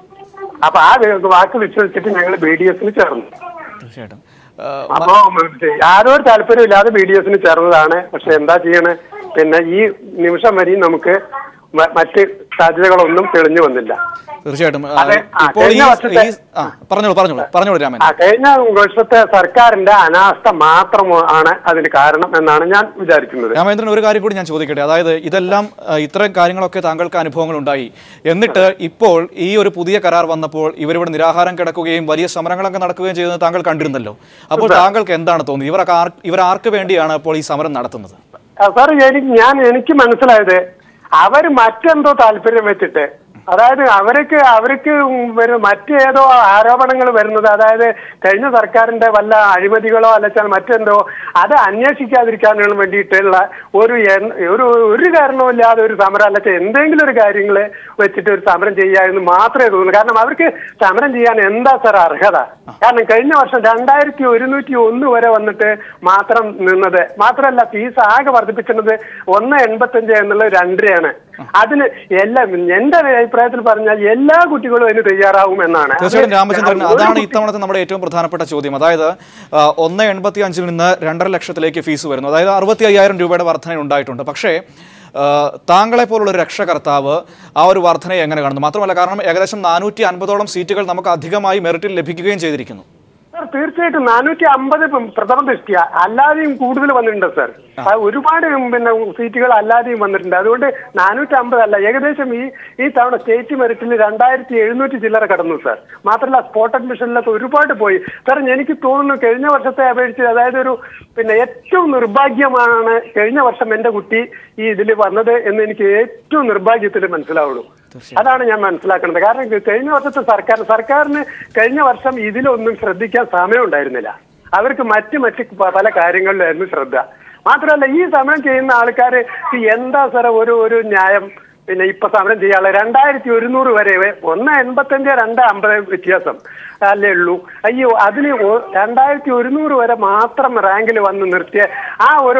അപ്പൊ ആ വേ- വാക്ക് വിശ്വസിച്ചിട്ട് ഞങ്ങൾ ബി ഡി എസിന് ചേർന്നു തീർച്ചയായിട്ടും ആ, അപ്പോ യാതൊരു താല്പര്യമില്ലാതെ ബി ഡി എസിന് ചേർന്നതാണ് പക്ഷെ എന്താ ചെയ്യണേ പിന്നെ ഈ നിമിഷം വരെയും നമുക്ക് മ- മറ്റ് സാധ്യതകളൊന്നും തെളിഞ്ഞു വന്നില്ല തീർച്ചയായിട്ടും ആ, അതെ, ആ, ഇപ്പോൾ ഈ കഴിഞ്ഞ വർഷത്തെ- ഈ- ആ പറഞ്ഞോളൂ പറഞ്ഞോളൂ പറഞ്ഞോളൂ രാമൻ ആ കഴിഞ്ഞ വർഷത്തെ സർക്കാരിന്റെ അനാസ്ഥ മാത്രമാണ് അതിന് കാരണം എന്നാണ് ഞാൻ വിചാരിക്കുന്നത് രാമേന്ദ്രൻ ഒരു കാര്യം കൂടി ഞാൻ ചോദിക്കട്ടെ അതായത് ഇതെല്ലാം ആ, ഇത്തരം കാര്യങ്ങളൊക്കെ താങ്കൾക്ക് അനുഭവങ്ങൾ ഉണ്ടായി എന്നിട്ട് ഇപ്പോൾ ഈ ഒരു പുതിയ കരാർ വന്നപ്പോൾ ഇവരിവിടെ നിരാഹാരം കിടക്കുകയും വലിയ സമരങ്ങളൊക്കെ നടക്കുകയും ചെയ്യുന്നത് താങ്കൾ കണ്ടിരുന്നല്ലോ അപ്പോൾ താങ്കൾക്ക് എന്താണ് തോന്നിയത് ഇവരൊക്കെ ആർ ഇവർ ആർക്ക് വേണ്ടിയാണ് അപ്പോൾ ഈ സമരം നടത്തുന്നത് ആ, സാർ എനിക്ക് ഞാൻ എനിക്ക് മനസ്സിലായത് അവര് മറ്റെന്തോ താല്പര്യം വെച്ചിട്ട് അതായത് അവർക്ക് അവർക്ക് വരും മറ്റേതോ ആരോപണങ്ങൾ വരുന്നത് അതായത് കഴിഞ്ഞ സർക്കാരിന്റെ വല്ല അഴിമതികളോ അല്ലെങ്കിൽ മറ്റെന്തോ അത് അന്വേഷിക്കാതിരിക്കാനും വേണ്ടിയിട്ടുള്ള ഒരു എൻ- ഒരു ഒരു കാരണവുമില്ലാതെ ഒരു സമരം അല്ലെങ്കിൽ എന്തെങ്കിലും ഒരു കാര്യങ്ങൾ വെച്ചിട്ട് ഒരു സമരം ചെയ്യുക എന്ന് മാത്രമേ തോന്നുന്നു കാരണം അവർക്ക് സമരം ചെയ്യാൻ എന്താ സാർ അർഹത കാരണം കഴിഞ്ഞ വർഷം രണ്ടായിരത്തി ഒരുന്നൂറ്റി ഒന്ന് വരെ വന്നിട്ട് മാത്രം നിന്നത് മാത്രമല്ല ഫീസ് ആകെ വർദ്ധിപ്പിക്കുന്നത് ഒന്ന് എൺപത്തഞ്ച് എന്നുള്ളത് രണ്ടരയാണ് അതിന് എല്ലാം എന്റെ അഭിപ്രായത്തിൽ പറഞ്ഞാൽ എല്ലാ കുട്ടികളും അതിന് തയ്യാറാവും എന്നാണ് അത് തീർച്ചയായിട്ടും രാമചന്ദ്രൻ ഒരു അതാണ് കുട്ടി- ഇത്തവണത്തെ നമ്മുടെ ഏറ്റവും പ്രധാനപ്പെട്ട ചോദ്യം അതായത് ആ, ഒന്ന് എൺപത്തി അഞ്ചിൽ നിന്ന് രണ്ടര ലക്ഷത്തിലേക്ക് ഫീസ് വരുന്നു അതായത് അറുപത്തി അയ്യായിരം രൂപയുടെ വർധന ഉണ്ടായിട്ടുണ്ട് പക്ഷേ ആ, താങ്കളെ പോലുള്ള ഒരു രക്ഷകർത്താവ് ആ ഒരു വർധനയെ എങ്ങനെ കാണുന്നു മാത്രമല്ല കാരണം ഏകദേശം നാനൂറ്റി അൻപതോളം സീറ്റുകൾ നമുക്ക് അധികമായി മെറിറ്റിൽ ലഭിക്കുകയും ചെയ്തിരിക്കുന്നു സാർ തീർച്ചയായിട്ടും നാനൂറ്റി അമ്പത് പ്രഥമ ദൃഷ്ടിയ അല്ലാതെയും കൂടുതൽ വന്നിട്ടുണ്ട് സാർ ആ, ഒരുപാട് പിന്നെ സീറ്റുകൾ അല്ലാതെയും വന്നിട്ടുണ്ട് അതുകൊണ്ട് നാനൂറ്റി അമ്പത് അല്ല ഏകദേശം ഈ ഈ തവണ സ്റ്റേറ്റ് മെറിറ്റിൽ രണ്ടായിരത്തി എഴുന്നൂറ്റി ചില്ലറ കടന്നു സാർ മാത്രമല്ല സ്പോട്ട് അഡ്മിഷനിലൊക്കെ ഒരുപാട് പോയി സാർ എനിക്ക് തോന്നുന്നു കഴിഞ്ഞ വർഷത്തെ അപേക്ഷിച്ച് അതായത് ഒരു പിന്നെ ഏറ്റവും നിർഭാഗ്യമാണ് കഴിഞ്ഞ വർഷം എന്റെ കുട്ടി ഈ ഇതിൽ വന്നത് എന്ന് എനിക്ക് ഏറ്റവും നിർഭാഗ്യത്തിൽ മനസ്സിലാവുള്ളൂ അതാണ് ഞാൻ മനസ്സിലാക്കുന്നത് കാരണം ഇത് കഴിഞ്ഞ വർഷത്തെ സർക്കാർ സർക്കാരിന് കഴിഞ്ഞ വർഷം ഇതിലൊന്നും ശ്രദ്ധിക്കാൻ സമയം ഉണ്ടായിരുന്നില്ല അവർക്ക് മറ്റ് മറ്റ് പ- പല കാര്യങ്ങളിലായിരുന്നു ശ്രദ്ധ മാത്രമല്ല ഈ സമരം ചെയ്യുന്ന ആൾക്കാർ എന്താ സാറേ ഒരു ഒരു ന്യായം പിന്നെ ഇപ്പൊ സമരം ചെയ്യാനുള്ള രണ്ടായിരത്തി ഒരുന്നൂറ് വരെ ഒന്ന് എൺപത്തഞ്ച് രണ്ട് അമ്പത് വ്യത്യാസം അല്ലേ ഉള്ളൂ അയ്യോ അതിന് ഒ- രണ്ടായിരത്തി ഒരുന്നൂറ് വരെ മാത്രം റാങ്കിൽ വന്ന് നിർത്തിയ ആ ഒരു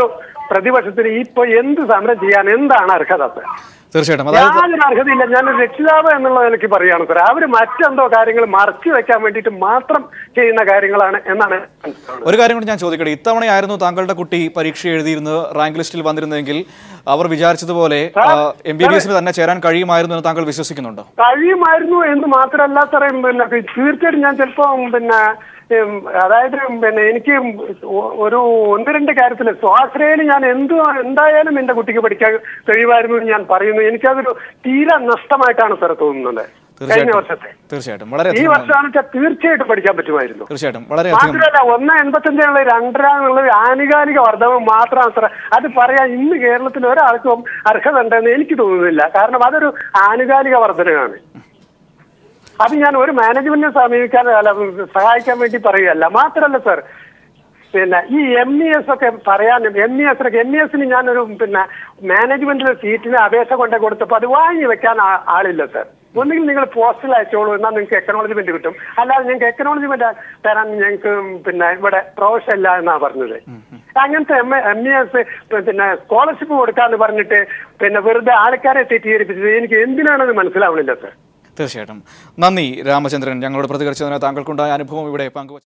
പ്രതിപക്ഷത്തിന് ഇപ്പൊ എന്ത് സമരം ചെയ്യാൻ എന്താണ് അർഹത സർ തീർച്ചയായിട്ടും അതായത് യാതൊരു അർഹതയില്ല ഞാനൊരു രക്ഷിതാവ് എന്നുള്ള നിലയ്ക്ക് പറയുകയാണ് സാർ അവര് മറ്റെന്തോ കാര്യങ്ങൾ മറച്ചു വെക്കാൻ വേണ്ടിയിട്ട് മാത്രം ചെയ്യുന്ന കാര്യങ്ങളാണ് എന്നാണ് മനസ്സിലാവുന്നത് ഒരു കാര്യം കൂടി ഞാൻ ചോദിക്കട്ടെ ഇത്തവണയായിരുന്നു താങ്കളുടെ കുട്ടി പരീക്ഷ എഴുതിയിരുന്നത് റാങ്ക് ലിസ്റ്റിൽ വന്നിരുന്നെങ്കിൽ അവർ വിചാരിച്ചതുപോലെ എം ബി ബി എസിന് തന്നെ ചേരാൻ കഴിയുമായിരുന്നു എന്ന് താങ്കൾ വിശ്വസിക്കുന്നുണ്ടോ കഴിയുമായിരുന്നു എന്ന് മാത്രമല്ല സാറേ പിന്നെ തീർച്ചയായിട്ടും ഞാൻ ചിലപ്പോ പിന്നെ ഉം, അതായത് പിന്നെ എനിക്ക് ഒ- ഒരു ഒന്ന് രണ്ട് കാര്യത്തിൽ സ്വാശ്രയന് ഞാൻ എന്ത് എന്തായാലും എന്റെ കുട്ടിക്ക് പഠിക്കാൻ കഴിയുമായിരുന്നു എന്ന് ഞാൻ പറയുന്നു എനിക്കതൊരു തീരെ നഷ്ടമായിട്ടാണ് സാർ തോന്നുന്നത് കഴിഞ്ഞ തീർച്ചയായിട്ടും വർഷത്തെ തീർച്ചയായിട്ടും ഈ വളരെയധികം വർഷമാണെന്ന് വെച്ചാൽ തീർച്ചയായിട്ടും പഠിക്കാൻ പറ്റുമായിരുന്നു തീർച്ചയായിട്ടും വളരെയധികം മാത്രമല്ല ഒന്ന് എൺപത്തഞ്ചാണുള്ള രണ്ടര എന്നുള്ളത് ആനുകാലിക വർധനം മാത്രമാണ് സാർ അത് പറയാൻ ഇന്ന് കേരളത്തിൽ ഒരാൾക്കും അർഹത ഉണ്ടെന്ന് എനിക്ക് തോന്നുന്നില്ല കാരണം അതൊരു ആനുകാലിക വർധനമാണ് അത് ഞാൻ ഒരു മാനേജ്മെന്റിനെ സമീപിക്കാൻ അല്ല സഹായിക്കാൻ വേണ്ടി പറയുകയല്ല മാത്രമല്ല സാർ പിന്നെ ഈ എം ഇ എസ് ഒക്കെ പറയാൻ M E S M E എസിന് ഞാനൊരു പിന്നെ മാനേജ്മെന്റിലെ സീറ്റിന് അപേക്ഷ കൊണ്ട് കൊടുത്തപ്പോൾ അത് വാങ്ങി വെക്കാൻ ആ- ആളില്ല സാർ ഒന്നുകിൽ നിങ്ങൾ പോസ്റ്റിൽ അയച്ചോളൂ എന്നാൽ നിങ്ങൾക്ക് എക്കണോളജ്മെന്റ് കിട്ടും അല്ലാതെ ഞങ്ങൾക്ക് എക്കണോളജ്മെന്റ് തരാൻ ഞങ്ങൾക്ക് പിന്നെ ഇവിടെ പ്രൊഫഷൻ ഇല്ല എന്നാ പറഞ്ഞത് അങ്ങനത്തെ എം എം ഇ എസ് പിന്നെ സ്കോളർഷിപ്പ് കൊടുക്കാന്ന് പറഞ്ഞിട്ട് പിന്നെ വെറുതെ ആൾക്കാരെ തെറ്റിദ്ധരിപ്പിച്ചത് എനിക്ക് എന്തിനാണെന്ന് മനസ്സിലാവണില്ല സാർ തീർച്ചയായിട്ടും നന്ദി രാമചന്ദ്രൻ ഞങ്ങളോട് പ്രതികരിച്ചതിന് താങ്കൾക്കുണ്ടായ അനുഭവം ഇവിടെ പങ്കുവച്ചു